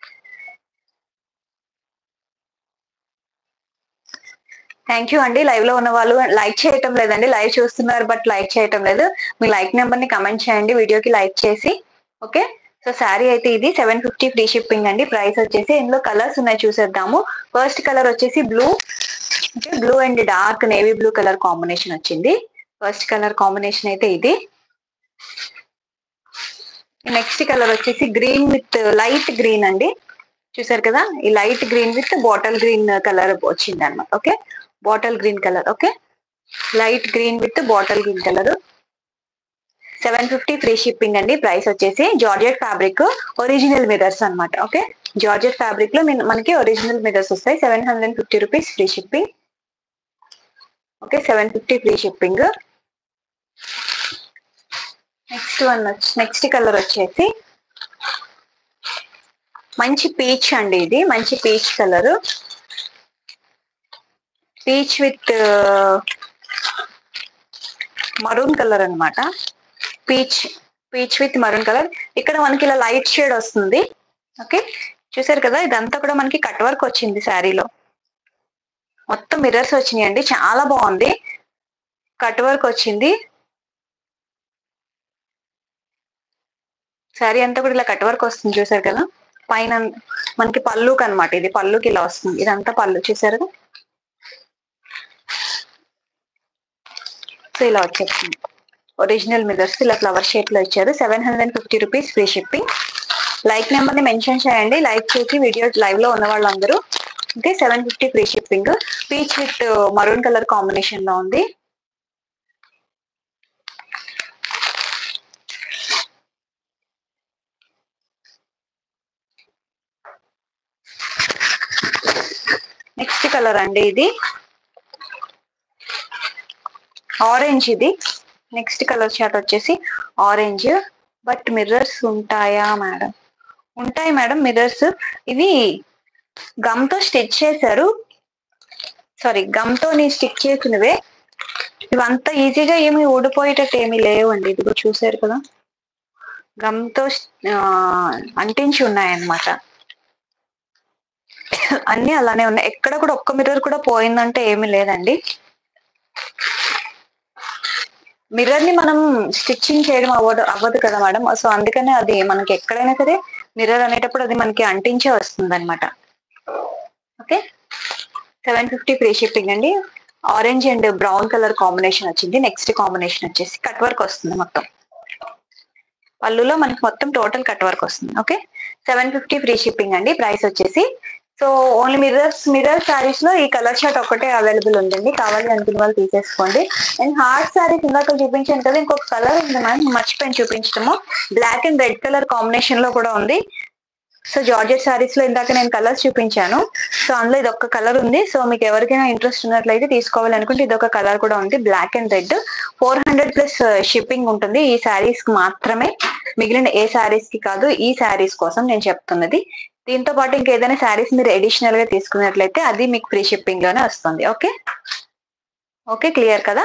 థ్యాంక్ యూ అండి లైవ్ లో ఉన్న వాళ్ళు లైక్ చేయటం లేదండి లైవ్ చూస్తున్నారు బట్ లైక్ చేయటం లేదు మీ లైక్ నెంబర్ ని కమెంట్ చేయండి వీడియోకి లైక్ చేసి ఓకే సో శారీ అయితే ఇది సెవెన్ ఫిఫ్టీ ఫ్రీ షిప్పింగ్ అండి ప్రైస్ వచ్చేసి ఇందులో కలర్స్ ఉన్నాయి చూసేద్దాము ఫస్ట్ కలర్ వచ్చేసి blue blue and dark navy blue colour combination వచ్చింది ఫస్ట్ కలర్ కాంబినేషన్ అయితే ఇది నెక్స్ట్ కలర్ వచ్చేసి గ్రీన్ విత్ లైట్ గ్రీన్ అండి చూసారు కదా ఈ light green with bottle green colour వచ్చింది అనమాట okay bottle green colour okay light green with bottle green colour seven fifty free shipping అండి ప్రైస్ వచ్చేసి జార్జెట్ ఫ్యాబ్రిక్ ఒరిజినల్ మిరర్స్ అన్నమాట ఓకే జార్జెట్ ఫ్యాబ్రిక్ లో మన- మనకి ఒరిజినల్ మిరర్స్ వస్తాయి seven hundred fifty rupees free shipping okay seven fifty free shipping next one వచ్చి next colour వచ్చేసి మంచి పీచ్ అండి ఇది మంచి peach colour peach with maroon colour అన్నమాట peach peach with maroon colour ఇక్కడ మనకి ఇలా లైట్ షేడ్ వస్తుంది ఓకే చూసారు కదా ఇదంతా కూడా మనకి కట్ వర్క్ వచ్చింది శారీలో మొత్తం మిర్రర్స్ వచ్చినాయి అండి చాలా బాగుంది కట్ వర్క్ వచ్చింది శారీ అంతా కూడా ఇలా కట్ వర్క్ వస్తుంది చూసారు కదా పైన మనకి పళ్ళుకి అన్నమాట ఇది పళ్ళుకి ఇలా వస్తుంది ఇదంతా పళ్ళు చూసారు కదా సో ఇలా వచ్చేస్తుంది ఒరిజినల్ మిరర్స్ ఇలా ఫ్లవర్ షేప్ లో ఇచ్చారు seven hundred and fifty rupees free shipping like number ని మెన్షన్ చేయండి లైక్ చేసి వీడియో లైవ్ లో ఉన్న వాళ్ళందరూ okay seven fifty free shipping peach with maroon colour combination లో ఉంది నెక్స్ట్ కలర్ అండి ఇది ఆరెంజ్ ఇది నెక్స్ట్ కలర్ చాట్ వచ్చేసి ఆరెంజ్ బట్ మిర్రర్స్ ఉంటాయా మేడం ఉంటాయి మేడం మిర్రర్స్ ఇవి గమ్ తో స్టిచ్ చేశారు సారీ గమ్ తో స్టిక్ చేసినవే ఇవంతా ఈజీగా ఏమి ఊడిపోయేటట్టు ఏమీ లేవండి ఇదిగో చూసారు కదా గమ్ తో ఆ, అంటించి ఉన్నాయన్నమాట అన్ని అలానే ఉన్నాయి ఎక్కడ కూడా ఒక్క మిర్రర్ కూడా పోయిందంటే ఏమీ లేదండి మిర్రర్ ని మనం స్టిచ్చింగ్ చేయడం అవ్వదు అవ్వదు కదా మేడం సో అందుకనే అది మనకి ఎక్కడైనా సరే మిర్రర్ అనేటప్పుడు అది మనకి అంటించే వస్తుంది అనమాట okay seven fifty free shipping అండి orange and brown colour combination వచ్చింది నెక్స్ట్ కాంబినేషన్ వచ్చేసి కట్ వర్క్ వస్తుంది మొత్తం పళ్ళులో మనకి మొత్తం టోటల్ కట్ వర్క్ వస్తుంది okay seven fifty free shipping అండి ప్రైస్ వచ్చేసి so only mirrors mirror saris లో ఈ కలర్ షర్ట్ ఒకటే అవైలబుల్ ఉందండి కావాలి అనుకున్న వాళ్ళు తీసేసుకోండి అండ్ హార్ట్ శారీస్ ఇందాక చూపించాను కదా ఇంకొక కలర్ ఉంది మ్యామ్ మర్చిపోయిన చూపించడము black and red colour combination లో కూడా ఉంది సో జార్జెట్ శారీస్ లో ఇందాక నేను కలర్స్ చూపించాను సో అందులో ఇది ఒక కలర్ ఉంది సో మీకు ఎవరికైనా ఇంట్రెస్ట్ ఉన్నట్లయితే తీసుకోవాలనుకుంటే ఇది ఒక కలర్ కూడా ఉంది black and red four hundred plus shipping ఉంటుంది ఈ శారీస్ కి మాత్రమే మిగిలిన ఏ శారీస్ కి కాదు ఈ శారీస్ కోసం నేను చెప్తున్నది దీంతో పాటు ఇంకేదైనా శారీస్ మీరు అడిషనల్ గా తీసుకున్నట్లయితే అది మీకు ఫ్రీ షిప్పింగ్ లోనే వస్తుంది ఓకే ఓకే క్లియర్ కదా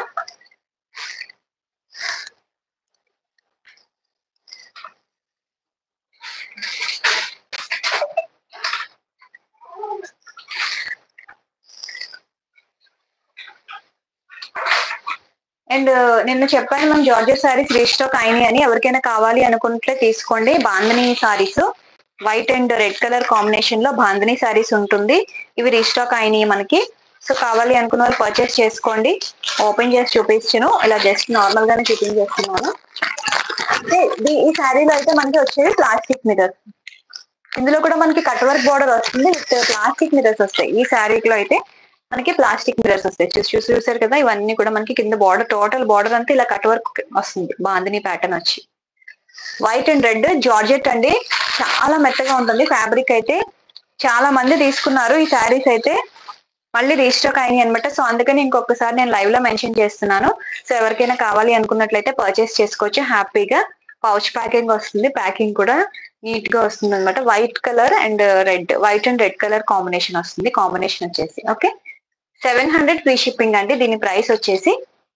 అండ్ నిన్న చెప్పాను మనం జార్జెట్ సారీస్ రీస్టాక్ అయినాయి అని ఎవరికైనా కావాలి అనుకుంటే తీసుకోండి bandhani saris white and red colour combination లో బాంధనీ సారీస్ ఉంటుంది ఇవి రీస్టాక్ అయినాయి మనకి సో కావాలి అనుకున్న వాళ్ళు పర్చేస్ చేసుకోండి ఓపెన్ చేసి చూపించాను ఇలా జస్ట్ నార్మల్ గానే చూపించేస్తున్నాను అంటే ఇది- ఈ శారీలో అయితే మనకి వచ్చేది ప్లాస్టిక్ మిరర్స్ ఇందులో కూడా మనకి కట్ వర్క్ బార్డర్ వస్తుంది విత్ ప్లాస్టిక్ మిరర్స్ వస్తాయి ఈ శారీలో అయితే మనకి ప్లాస్టిక్ మిరర్స్ వస్తాయి చూసి చూసి చూసారు కదా ఇవన్నీ కూడా మనకి కింద బార్డర్ టోటల్ బార్డర్ అంతా ఇలా కట్ వర్క్ వస్తుంది బాందిని ప్యాటర్న్ వచ్చి వైట్ అండ్ రెడ్ జార్జెట్ అండి చాలా మెత్తగా ఉంటుంది ఫ్యాబ్రిక్ అయితే చాలా మంది తీసుకున్నారు ఈ శారీస్ అయితే మళ్ళీ రీస్టాక్ అయినాయి అనమాట సో అందుకని ఇంకొకసారి నేను లైవ్ లో మెన్షన్ చేస్తున్నాను సో ఎవరికైనా కావాలి అనుకున్నట్లయితే పర్చేస్ చేసుకోవచ్చు హ్యాపీగా పౌచ్ ప్యాకింగ్ వస్తుంది ప్యాకింగ్ కూడా నీట్ గా వస్తుంది అనమాట white colour and red white and red colour combination వస్తుంది కాంబినేషన్ వచ్చేసి okay seven hundred free shipping అండి దీని ప్రైస్ వచ్చేసి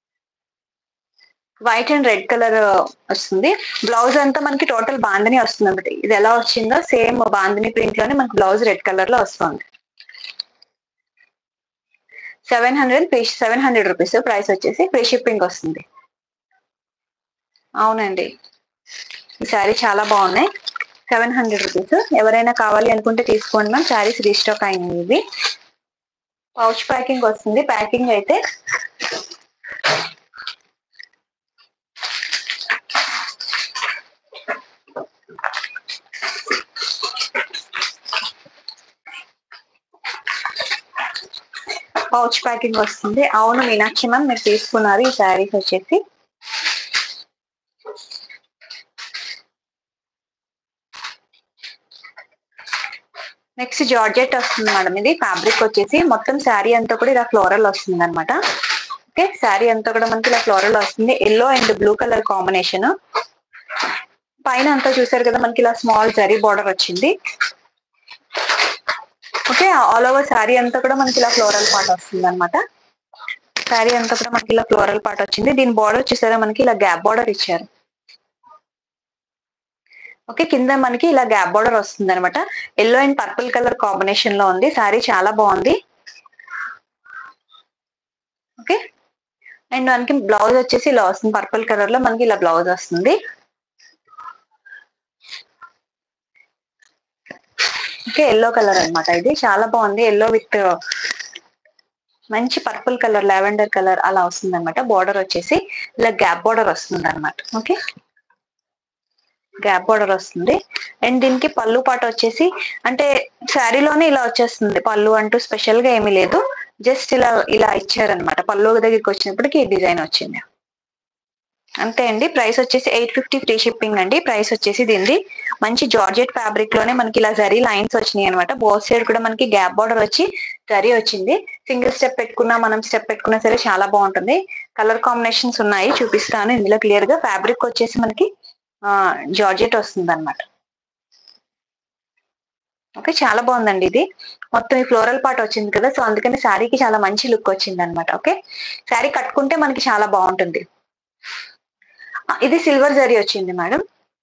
వైట్ అండ్ రెడ్ కలర్ వస్తుంది బ్లౌజ్ అంతా మనకి టోటల్ బాందని వస్తుంది అనమాట ఇది ఎలా వచ్చిందో సేమ్ బాందని ప్రింట్ లోనే మనకి బ్లౌజ్ రెడ్ కలర్ లో వస్తుంది seven hundred free seven hundred rupees price వచ్చేసి ఫ్రీ షిప్పింగ్ వస్తుంది అవునండి ఈ శారీ చాలా బాగున్నాయి సెవెన్ హండ్రెడ్ రూపీస్ ఎవరైనా కావాలి అనుకుంటే తీసుకోండి మ్యామ్ శారీస్ రీస్టాక్ అయినాయి ఇవి పౌచ్ ప్యాకింగ్ వస్తుంది ప్యాకింగ్ అయితే పౌచ్ ప్యాకింగ్ వస్తుంది అవును మీనాక్షి మ్యామ్ మీరు తీసుకున్నారు ఈ శారీస్ వచ్చేసి నెక్స్ట్ జార్జెట్ వస్తుంది మేడం ఇది ఫ్యాబ్రిక్ వచ్చేసి మొత్తం శారీ అంతా కూడా ఇలా ఫ్లోరల్ వస్తుంది అనమాట ఓకే శారీ అంతా కూడా మనకి ఇలా ఫ్లోరల్ వస్తుంది yellow and blue colour combination పైన అంతా చూసారు కదా మనకి ఇలా స్మాల్ జరీ బార్డర్ వచ్చింది ఓకే ఆల్ ఓవర్ శారీ అంతా కూడా మనకి ఇలా ఫ్లోరల్ పార్ట్ వస్తుంది అనమాట శారీ అంతా కూడా మనకి ఇలా ఫ్లోరల్ పార్ట్ వచ్చింది దీని బార్డర్ చూసారా మనకి ఇలా గ్యాప్ బార్డర్ ఇచ్చారు ఓకే కింద మనకి ఇలా గ్యాప్ బార్డర్ వస్తుంది అనమాట yellow and purple colour combination లో ఉంది శారీ చాలా బాగుంది ఓకే అండ్ మనకి బ్లౌజ్ వచ్చేసి ఇలా వస్తుంది పర్పుల్ కలర్ లో మనకి ఇలా బ్లౌజ్ వస్తుంది ఓకే ఎల్లో కలర్ అన్నమాట ఇది చాలా బాగుంది ఎల్లో విత్ మంచి పర్పుల్ కలర్ లావెండర్ కలర్ అలా వస్తుంది అనమాట బార్డర్ వచ్చేసి ఇలా గ్యాప్ బార్డర్ వస్తుంది అనమాట ఓకే గ్యాప్ బార్డర్ వస్తుంది అండ్ దీనికి పళ్ళు పాట వచ్చేసి అంటే శారీలోనే ఇలా వచ్చేస్తుంది పళ్ళు అంటూ స్పెషల్ గా ఏమీ లేదు జస్ట్ ఇలా ఇలా ఇచ్చారనమాట పళ్ళు దగ్గరికి వచ్చినప్పటికి ఈ డిజైన్ వచ్చింది అంతే అండి ప్రైస్ వచ్చేసి ఎయిట్ ఫిఫ్టీ ఫ్రీ షిప్పింగ్ అండి ప్రైస్ వచ్చేసి దీనిది మంచి జార్జెట్ ఫ్యాబ్రిక్ లోనే మనకి ఇలా జరీ లైన్స్ వచ్చినాయి అనమాట బోత్ సైడ్ కూడా మనకి గ్యాప్ బార్డర్ వచ్చి జరీ వచ్చింది సింగిల్ స్టెప్ పెట్టుకున్నా మనం స్టెప్ పెట్టుకున్నా సరే చాలా బాగుంటుంది కలర్ కాంబినేషన్స్ ఉన్నాయి చూపిస్తాను ఇందులో క్లియర్ గా ఫ్యాబ్రిక్ వచ్చేసి మనకి జార్జెట్ వస్తుంది అనమాట ఓకే చాలా బాగుందండి ఇది మొత్తం ఈ ఫ్లోరల్ పార్ట్ వచ్చింది కదా సో అందుకని శారీకి చాలా మంచి లుక్ వచ్చింది అనమాట ఓకే శారీ కట్టుకుంటే మనకి చాలా బాగుంటుంది ఆ, ఇది సిల్వర్ జరీ వచ్చింది మేడం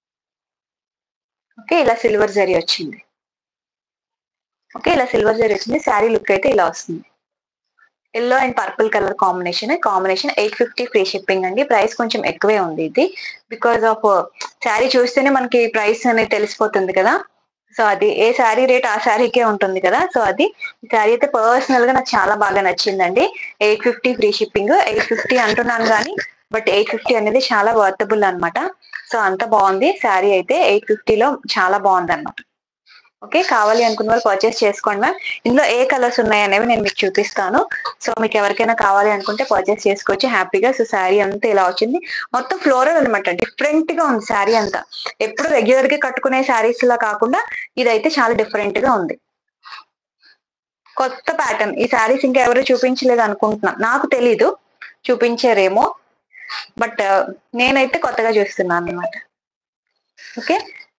ఓకే ఇలా సిల్వర్ జరీ వచ్చింది ఓకే ఇలా సిల్వర్ జరీ వచ్చింది శారీ లుక్ అయితే ఇలా వస్తుంది yellow and purple colour combination combination eight fifty free shipping అండి ప్రైస్ కొంచెం ఎక్కువే ఉంది ఇది బికాస్ ఆఫ్ శారీ చూస్తేనే మనకి ప్రైస్ అనేది తెలిసిపోతుంది కదా సో అది ఏ శారీ రేట్ ఆ శారీకే ఉంటుంది కదా సో అది ఈ శారీ అయితే పర్సనల్ గా నాకు చాలా బాగా నచ్చిందండి eight fifty free shipping eight fifty అంటున్నాను కానీ బట్ ఎయిట్ ఫిఫ్టీ అనేది చాలా వర్తబుల్ అన్నమాట సో అంత బాగుంది శారీ అయితే ఎయిట్ ఫిఫ్టీలో చాలా బాగుంది అనమాట ఓకే కావాలి అనుకున్న వాళ్ళు పర్చేస్ చేసుకోండి మ్యామ్ ఇందులో ఏ కలర్స్ ఉన్నాయి అనేవి నేను మీకు చూపిస్తాను సో మీకు ఎవరికైనా కావాలి అనుకుంటే పర్చేస్ చేసుకోవచ్చు హ్యాపీగా సో శారీ అంతా ఇలా వచ్చింది మొత్తం ఫ్లోరల్ అనమాట డిఫరెంట్ గా ఉంది శారీ అంతా ఎప్పుడు రెగ్యులర్ గా కట్టుకునే శారీస్ లా కాకుండా ఇదైతే చాలా డిఫరెంట్ గా ఉంది కొత్త ప్యాటర్న్ ఈ శారీస్ ఇంకా ఎవరు చూపించలేదు అనుకుంటున్నా నాకు తెలీదు చూపించారేమో బట్ నేనైతే కొత్తగా చూస్తున్నాను అనమాట okay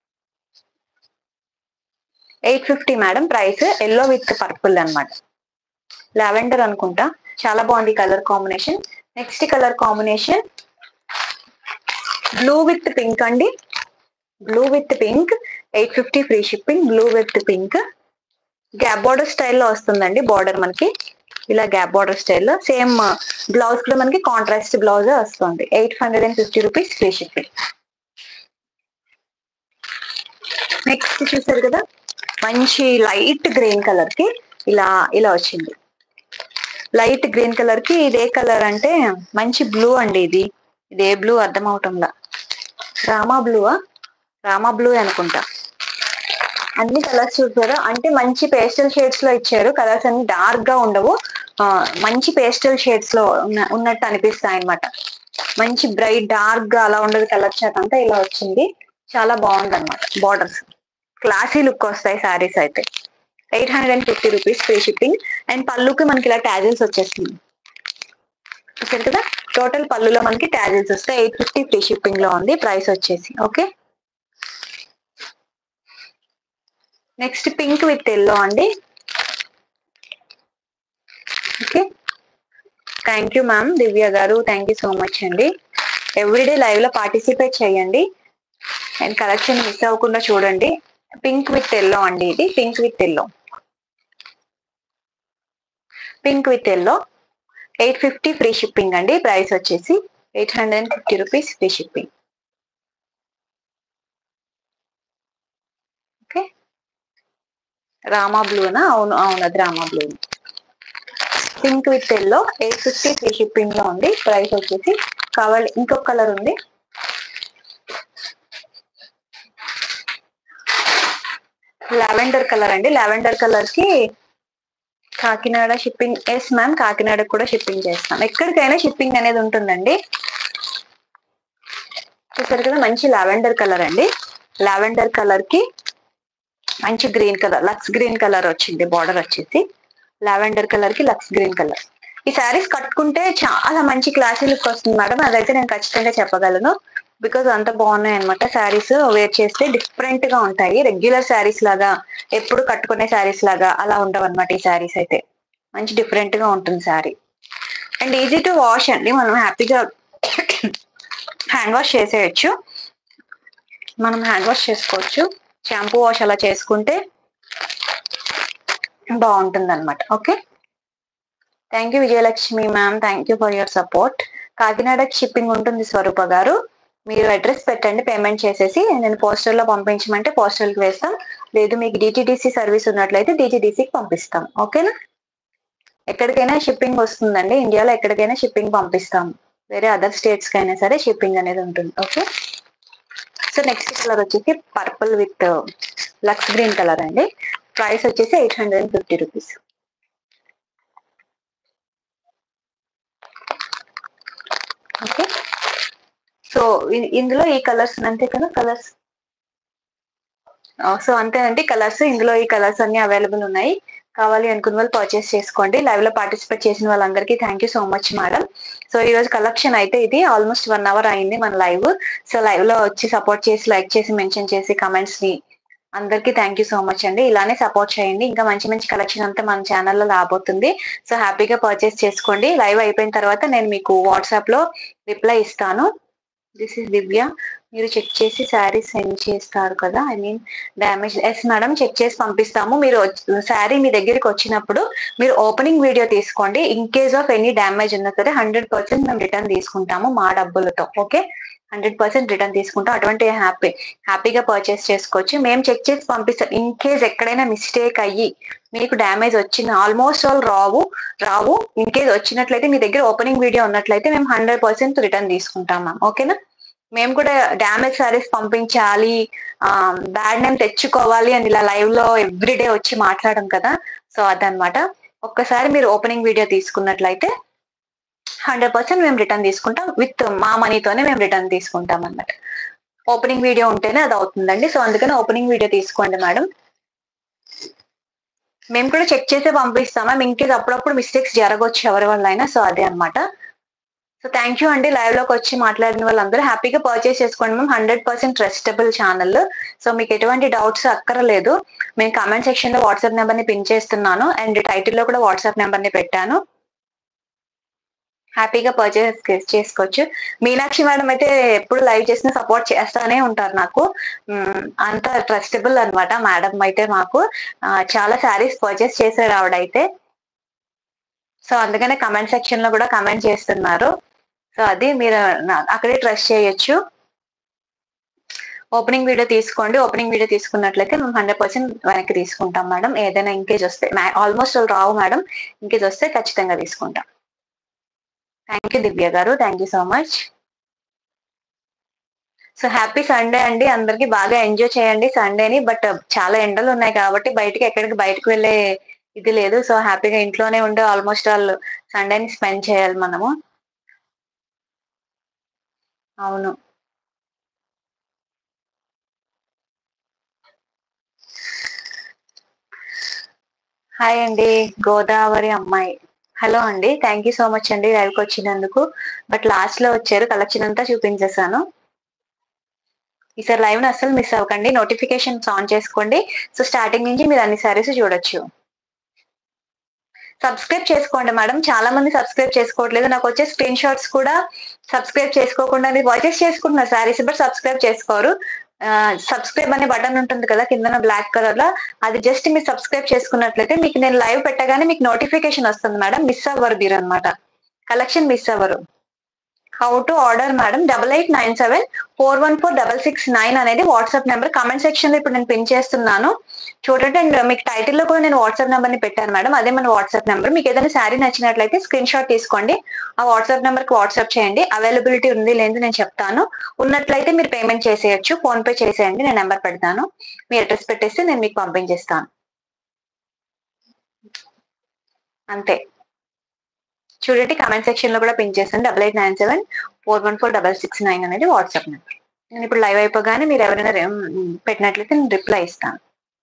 eight fifty madam price yellow with purple అన్నమాట లావెండర్ అనుకుంటా చాలా బాగుంది colour combination next colour combination blue with pink అండి blue with pink eight fifty free shipping blue with pink gap border స్టైల్లో వస్తుందండి బార్డర్ మనకి ఇలా gap border style same blouse కూడా మనకి కాంట్రాస్ట్ బ్లౌజ్ వస్తుంది eight hundred and fifty rupees free shipping next చూసారు కదా మంచి లైట్ గ్రీన్ కలర్ కి ఇలా ఇలా వచ్చింది లైట్ గ్రీన్ కలర్ కి ఇది ఏ కలర్ అంటే మంచి బ్లూ అండి ఇది ఇది ఏ బ్లూ అర్థం అవటంలా రామా బ్లూవా రామా బ్లూ అనుకుంటా అన్ని కలర్స్ చూసారా అంటే మంచి పేస్టల్ షేడ్స్ లో ఇచ్చారు కలర్స్ అన్ని డార్క్ గా ఉండవు ఆ, మంచి పేస్టల్ షేడ్స్ లో ఉన్న- ఉన్నట్టు అనిపిస్తాయి అన్నమాట మంచి బ్రైట్ డార్క్ గా అలా ఉండదు కలర్ షాట్ అంతా ఇలా వచ్చింది చాలా బాగుంది అనమాట బార్డర్స్ క్లాసీ లుక్ వస్తాయి సారీస్ అయితే eight hundred and fifty rupees free shipping and పళ్ళుకి మనకి ఇలా ట్యాజిల్స్ వచ్చేస్తుంది చూసారు కదా టోటల్ పళ్ళులో మనకి ట్యాజిల్స్ వస్తాయి ఎయిట్ ఫిఫ్టీ ఫ్రీ షిప్పింగ్ లో ఉంది ప్రైస్ వచ్చేసి okay next pink with yellow అండి okay thank you ma'am Divya గారు థ్యాంక్ యూ సో మచ్ అండి ఎవ్రీడే లైవ్ లో పార్టిసిపేట్ చేయండి అండ్ కలెక్షన్ మిస్ అవ్వకుండా చూడండి పింక్ విత్ ఎల్లో అండి ఇది pink with yellow pink with yellow eight fifty free shipping అండి ప్రైస్ వచ్చేసి eight hundred and fifty rupees free shipping okay Rama బ్లూనా అవును అవును అది Rama blue pink with yellow eight fifty free shipping లో ఉంది ప్రైస్ వచ్చేసి కావాలి ఇంకొక కలర్ ఉంది లావెండర్ కలర్ అండి లావెండర్ కలర్ కి Kakinada shipping yes ma'am Kakinada కూడా షిప్పింగ్ చేస్తాం ఎక్కడికైనా షిప్పింగ్ అనేది ఉంటుందండి చూసారు కదా మంచి లావెండర్ కలర్ అండి లావెండర్ కలర్ కి మంచి green colour looks green colour వచ్చింది బార్డర్ వచ్చేసి లావెండర్ కలర్ కి లక్స్ గ్రీన్ కలర్ ఈ శారీస్ కట్టుకుంటే చాలా మంచి క్లాసీ లుక్ వస్తుంది మేడం అదైతే నేను ఖచ్చితంగా చెప్పగలను బికాజ్ అంత బాగున్నాయి అనమాట శారీస్ వేర్ చేస్తే డిఫరెంట్ గా ఉంటాయి రెగ్యులర్ శారీస్ లాగా ఎప్పుడు కట్టుకునే శారీస్ లాగా అలా ఉండవు అనమాట ఈ శారీస్ అయితే మంచి డిఫరెంట్ గా ఉంటుంది sari and easy to wash అండి మనం హ్యాపీగా హ్యాండ్ వాష్ చేసేయచ్చు మనం హ్యాండ్ వాష్ చేసుకోవచ్చు షాంపూ వాష్ అలా చేసుకుంటే బాగుంటుంది అనమాట okay thank you Vijayalakshmi ma'am thank you for your support కాకినాడకి షిప్పింగ్ ఉంటుంది స్వరూప గారు మీరు అడ్రస్ పెట్టండి పేమెంట్ చేసేసి నేను పోస్టర్ లో పంపించమంటే పోస్టర్ కి వేస్తాం లేదు మీకు డిటిడిసి సర్వీస్ ఉన్నట్లయితే డిటిడిసికి పంపిస్తాం ఓకేనా ఎక్కడికైనా షిప్పింగ్ వస్తుందండి ఇండియాలో ఎక్కడికైనా షిప్పింగ్ పంపిస్తాం వేరే అదర్ స్టేట్స్ కి అయినా సరే షిప్పింగ్ అనేది ఉంటుంది ఓకే సో నెక్స్ట్ కలర్ వచ్చేసి purple with looks green colour అండి ప్రైస్ వచ్చేసి eight hundred and fifty rupees okay so ఇ- ఇందులో ఈ కలర్స్ అంతే కదా కలర్స్ సో అంతేనండి కలర్స్ ఇందులో ఈ కలర్స్ అన్ని అవైలబుల్ ఉన్నాయి కావాలి అనుకున్న వాళ్ళు పర్చేస్ చేసుకోండి లైవ్ లో పార్టిసిపేట్ చేసిన వాళ్ళందరికీ thank you so much madam so ఈ రోజు కలెక్షన్ అయితే ఇది ఆల్మోస్ట్ వన్ అవర్ అయింది మన లైవ్ సో లైవ్ లో వచ్చి సపోర్ట్ చేసి లైక్ చేసి మెన్షన్ చేసి కమెంట్స్ ని అందరికీ థ్యాంక్ యూ సో మచ్ అండి ఇలానే సపోర్ట్ చేయండి ఇంకా మంచి మంచి కలెక్షన్ అంతా మన ఛానల్లో రాబోతుంది సో హ్యాపీగా పర్చేస్ చేసుకోండి లైవ్ అయిపోయిన తర్వాత నేను మీకు వాట్సాప్ లో రిప్లై ఇస్తాను దిస్ ఇస్ దివ్య మీరు చెక్ చేసి శారీ సెండ్ చేస్తారు కదా I mean damage yes madam check చేసి పంపిస్తాము మీరు శారీ మీ దగ్గరికి వచ్చినప్పుడు మీరు ఓపెనింగ్ వీడియో తీసుకోండి in case of any damage ఉన్నా సరే హండ్రెడ్ పర్సెంట్ మేము రిటర్న్ తీసుకుంటాము మా డబ్బులతో ఓకే హండ్రెడ్ పర్సెంట్ రిటర్న్ తీసుకుంటాం అటువంటి హ్యాపీ హ్యాపీగా పర్చేస్ చేసుకోవచ్చు మేము చెక్ చేసి పంపిస్తాం ఇన్ కేస్ ఎక్కడైనా మిస్టేక్ అయ్యి మీకు డ్యామేజ్ వచ్చిన ఆల్మోస్ట్ ఆల్ రావు రావు ఇన్ కేస్ వచ్చినట్లయితే మీ దగ్గర ఓపెనింగ్ వీడియో ఉన్నట్లయితే మేము హండ్రెడ్ పర్సెంట్ రిటర్న్ తీసుకుంటాం మ్యామ్ ఓకేనా మేము కూడా డ్యామేజ్ సారీస్ పంపించాలి బ్యాడ్ నేమ్ తెచ్చుకోవాలి అని ఇలా లైవ్ లో ఎవ్రీడే వచ్చి మాట్లాడడం కదా సో అదనమాట ఒక్కసారి మీరు ఓపెనింగ్ వీడియో తీసుకున్నట్లయితే హండ్రెడ్ పర్సెంట్ మేము రిటర్న్ తీసుకుంటాం విత్ మా మనీతోనే మేము రిటర్న్ తీసుకుంటాం అన్నమాట ఓపెనింగ్ వీడియో ఉంటేనే అది అవుతుందండి సో అందుకని ఓపెనింగ్ వీడియో తీసుకోండి మేడం మేము కూడా చెక్ చేసే పంపిస్తామా ఇంకేది అప్పుడప్పుడు మిస్టేక్స్ జరగవచ్చు ఎవరి వల్ల అయినా సో అదే అన్నమాట సో థ్యాంక్ యూ అండి లైవ్ లోకి వచ్చి మాట్లాడిన వాళ్ళందరూ హ్యాపీగా పర్చేస్ చేసుకోండి మేము hundred percent trustable channel so మీకు ఎటువంటి డౌట్స్ అక్కర్లేదు నేను కామెంట్ సెక్షన్ లో వాట్సాప్ నెంబర్ ని పిన్ చేస్తున్నాను అండ్ టైటిల్ లో కూడా వాట్సాప్ నెంబర్ ని పెట్టాను హ్యాపీగా పర్చేస్ చేసుకోవచ్చు మీనాక్షి మేడం అయితే ఎప్పుడు లైవ్ చేసినా సపోర్ట్ చేస్తానే ఉంటారు నాకు మ్, అంత ట్రస్టబుల్ అన్నమాట మేడం అయితే మాకు ఆ, చాలా శారీస్ పర్చేస్ చేశారు ఆవిడైతే సో అందుకనే కమెంట్ సెక్షన్ లో కూడా కమెంట్ చేస్తున్నారు సో అది మీరు నా- అక్కడే ట్రస్ట్ చేయొచ్చు ఓపెనింగ్ వీడియో తీసుకోండి ఓపెనింగ్ వీడియో తీసుకున్నట్లయితే మేము హండ్రెడ్ పర్సెంట్ వెనక్కి తీసుకుంటాం మేడం ఏదైనా ఇంకేజ్ వస్తే ఆల్మోస్ట్ రావు మేడం ఇంకేజ్ వస్తే ఖచ్చితంగా తీసుకుంటాం థ్యాంక్ యూ దివ్య గారు thank you so much so happy Sunday అండి అందరికి బాగా ఎంజాయ్ చేయండి సండేని బట్ చాలా ఎండలు ఉన్నాయి కాబట్టి బయటికి ఎక్కడికి బయటకు వెళ్ళే ఇది లేదు సో హ్యాపీగా ఇంట్లోనే ఉండి ఆల్మోస్ట్ ఆల్ సండేని స్పెండ్ చేయాలి మనము అవును హాయ్ అండి గోదావరి అమ్మాయి హలో అండి థ్యాంక్ యూ సో మచ్ అండి లైవ్కి వచ్చినందుకు బట్ లాస్ట్ లో వచ్చారు కలెక్షన్ అంతా చూపించేసాను ఈసారి లైవ్ ని అస్సలు మిస్ అవ్వకండి నోటిఫికేషన్స్ ఆన్ చేసుకోండి సో స్టార్టింగ్ నుంచి మీరు అన్ని సారీస్ చూడొచ్చు సబ్స్క్రైబ్ చేసుకోండి మేడం చాలా మంది సబ్స్క్రైబ్ చేసుకోవట్లేదు నాకు వచ్చే స్క్రీన్ షాట్స్ కూడా సబ్స్క్రైబ్ చేసుకోకుండా వాచెస్ చేసుకుంటున్నారు సారీస్ బట్ సబ్స్క్రైబ్ చేసుకోరు సబ్స్క్రైబ్ అనే బటన్ ఉంటుంది కదా కింద బ్లాక్ కలర్ లో అది జస్ట్ మీరు సబ్స్క్రైబ్ చేసుకున్నట్లయితే మీకు నేను లైవ్ పెట్టగానే మీకు నోటిఫికేషన్ వస్తుంది మేడం మిస్ అవ్వరు మీరు అనమాట కలెక్షన్ మిస్ అవ్వరు how to order madam double eight nine seven four one four double six nine అనేది వాట్సాప్ నెంబర్ కామెంట్ సెక్షన్ లో ఇప్పుడు నేను పిన్ చేస్తున్నాను చూడండి అండ్ మీకు టైటిల్ లో కూడా నేను వాట్సాప్ నెంబర్ ని పెట్టాను మేడం అదే మన వాట్సాప్ నెంబర్ మీకు ఏదైనా శారీ నచ్చినట్లయితే స్క్రీన్ షాట్ తీసుకోండి ఆ వాట్సాప్ నెంబర్ కి వాట్సాప్ చేయండి అవైలబిలిటీ ఉంది లేదు నేను చెప్తాను ఉన్నట్లయితే మీరు పేమెంట్ చేసేయచ్చు ఫోన్ పే చేసేయండి నేను నెంబర్ పెడతాను మీ అడ్రస్ పెట్టేస్తే నేను మీకు పంపించేస్తాను అంతే చూడండి కామెంట్ సెక్షన్ లో కూడా పిన్ చేస్తాను double eight nine seven four one four double six nine అనేది వాట్సాప్ నెంబర్ నేను ఇప్పుడు లైవ్ అయిపోగానే మీరు ఎవరైనా రె- పెట్టినట్లయితే నేను రిప్లై ఇస్తాను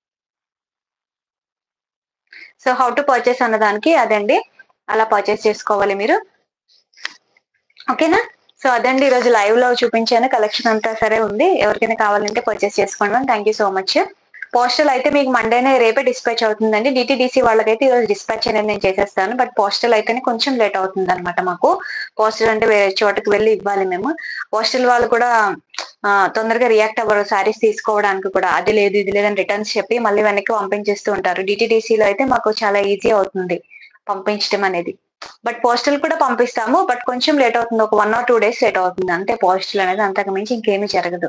సో హౌ టు పర్చేస్ అన్నదానికి అదండి అలా పర్చేస్ చేసుకోవాలి మీరు ఓకేనా సో అదండి ఈరోజు లైవ్ లో చూపించాను కలెక్షన్ అంతా సరే ఉంది ఎవరికైనా కావాలంటే పర్చేస్ చేసుకోండి ma'am thank you so much postal అయితే మీకు మండేనే రేపే డిస్పాచ్ అవుతుందండి డిటీడీసీ వాళ్ళకైతే ఈరోజు డిస్పాచ్ అనేది నేను చేసేస్తాను బట్ పోస్టల్ అయితేనే కొంచెం లేట్ అవుతుంది అనమాట మాకు పోస్టల్ అంటే వేరే చోటకి వెళ్ళి ఇవ్వాలి మేము పోస్టల్ వాళ్ళు కూడా ఆ, తొందరగా రియాక్ట్ అవ్వరు సారీస్ తీసుకోవడానికి కూడా అది లేదు ఇది లేదని రిటర్న్స్ చెప్పి మళ్ళీ వెనక్కి పంపించేస్తూ ఉంటారు డిటీడీసీలో అయితే మాకు చాలా ఈజీ అవుతుంది పంపించడం అనేది బట్ పోస్టల్ కూడా పంపిస్తాము బట్ కొంచెం లేట్ అవుతుంది ఒక one or two days late అవుతుంది అంతే పోస్టల్ అనేది అంతకు మించి ఇంకేమీ జరగదు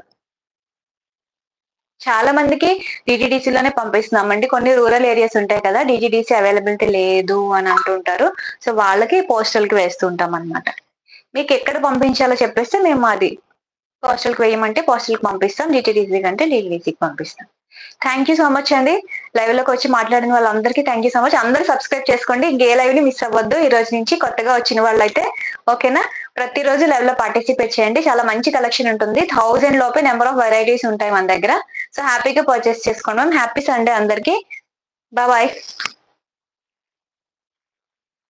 చాలా మందికి DTDC లోనే పంపిస్తున్నామండి కొన్ని రూరల్ ఏరియాస్ ఉంటాయి కదా డిజిడిసి అవైలబిలిటీ లేదు అని అంటుంటారు సో వాళ్ళకి పోస్టల్ కి వేస్తూ ఉంటాం అనమాట మీకు ఎక్కడ పంపించాలో చెప్పేస్తే మేము అది పోస్టల్ కి వేయమంటే పోస్టల్ కి పంపిస్తాం డిటిడిసి కంటే డిటిడిసికి పంపిస్తాం థ్యాంక్ యూ సో మచ్ అండి లైవ్ లోకి వచ్చి మాట్లాడిన వాళ్ళందరికీ థ్యాంక్ యూ సో మచ్ అందరూ సబ్స్క్రైబ్ చేసుకోండి ఇంకే లైవ్ ని మిస్ అవ్వద్దు ఈ రోజు నుంచి కొత్తగా వచ్చిన వాళ్ళైతే ఓకేనా ప్రతిరోజు లైవ్ లో పార్టిసిపేట్ చేయండి చాలా మంచి కలెక్షన్ ఉంటుంది థౌసండ్ లోపే నెంబర్ ఆఫ్ వెరైటీస్ ఉంటాయి మన దగ్గర సో హ్యాపీగా పర్చేస్ చేసుకోండి హ్యాపీ సండే అందరికి బాయ్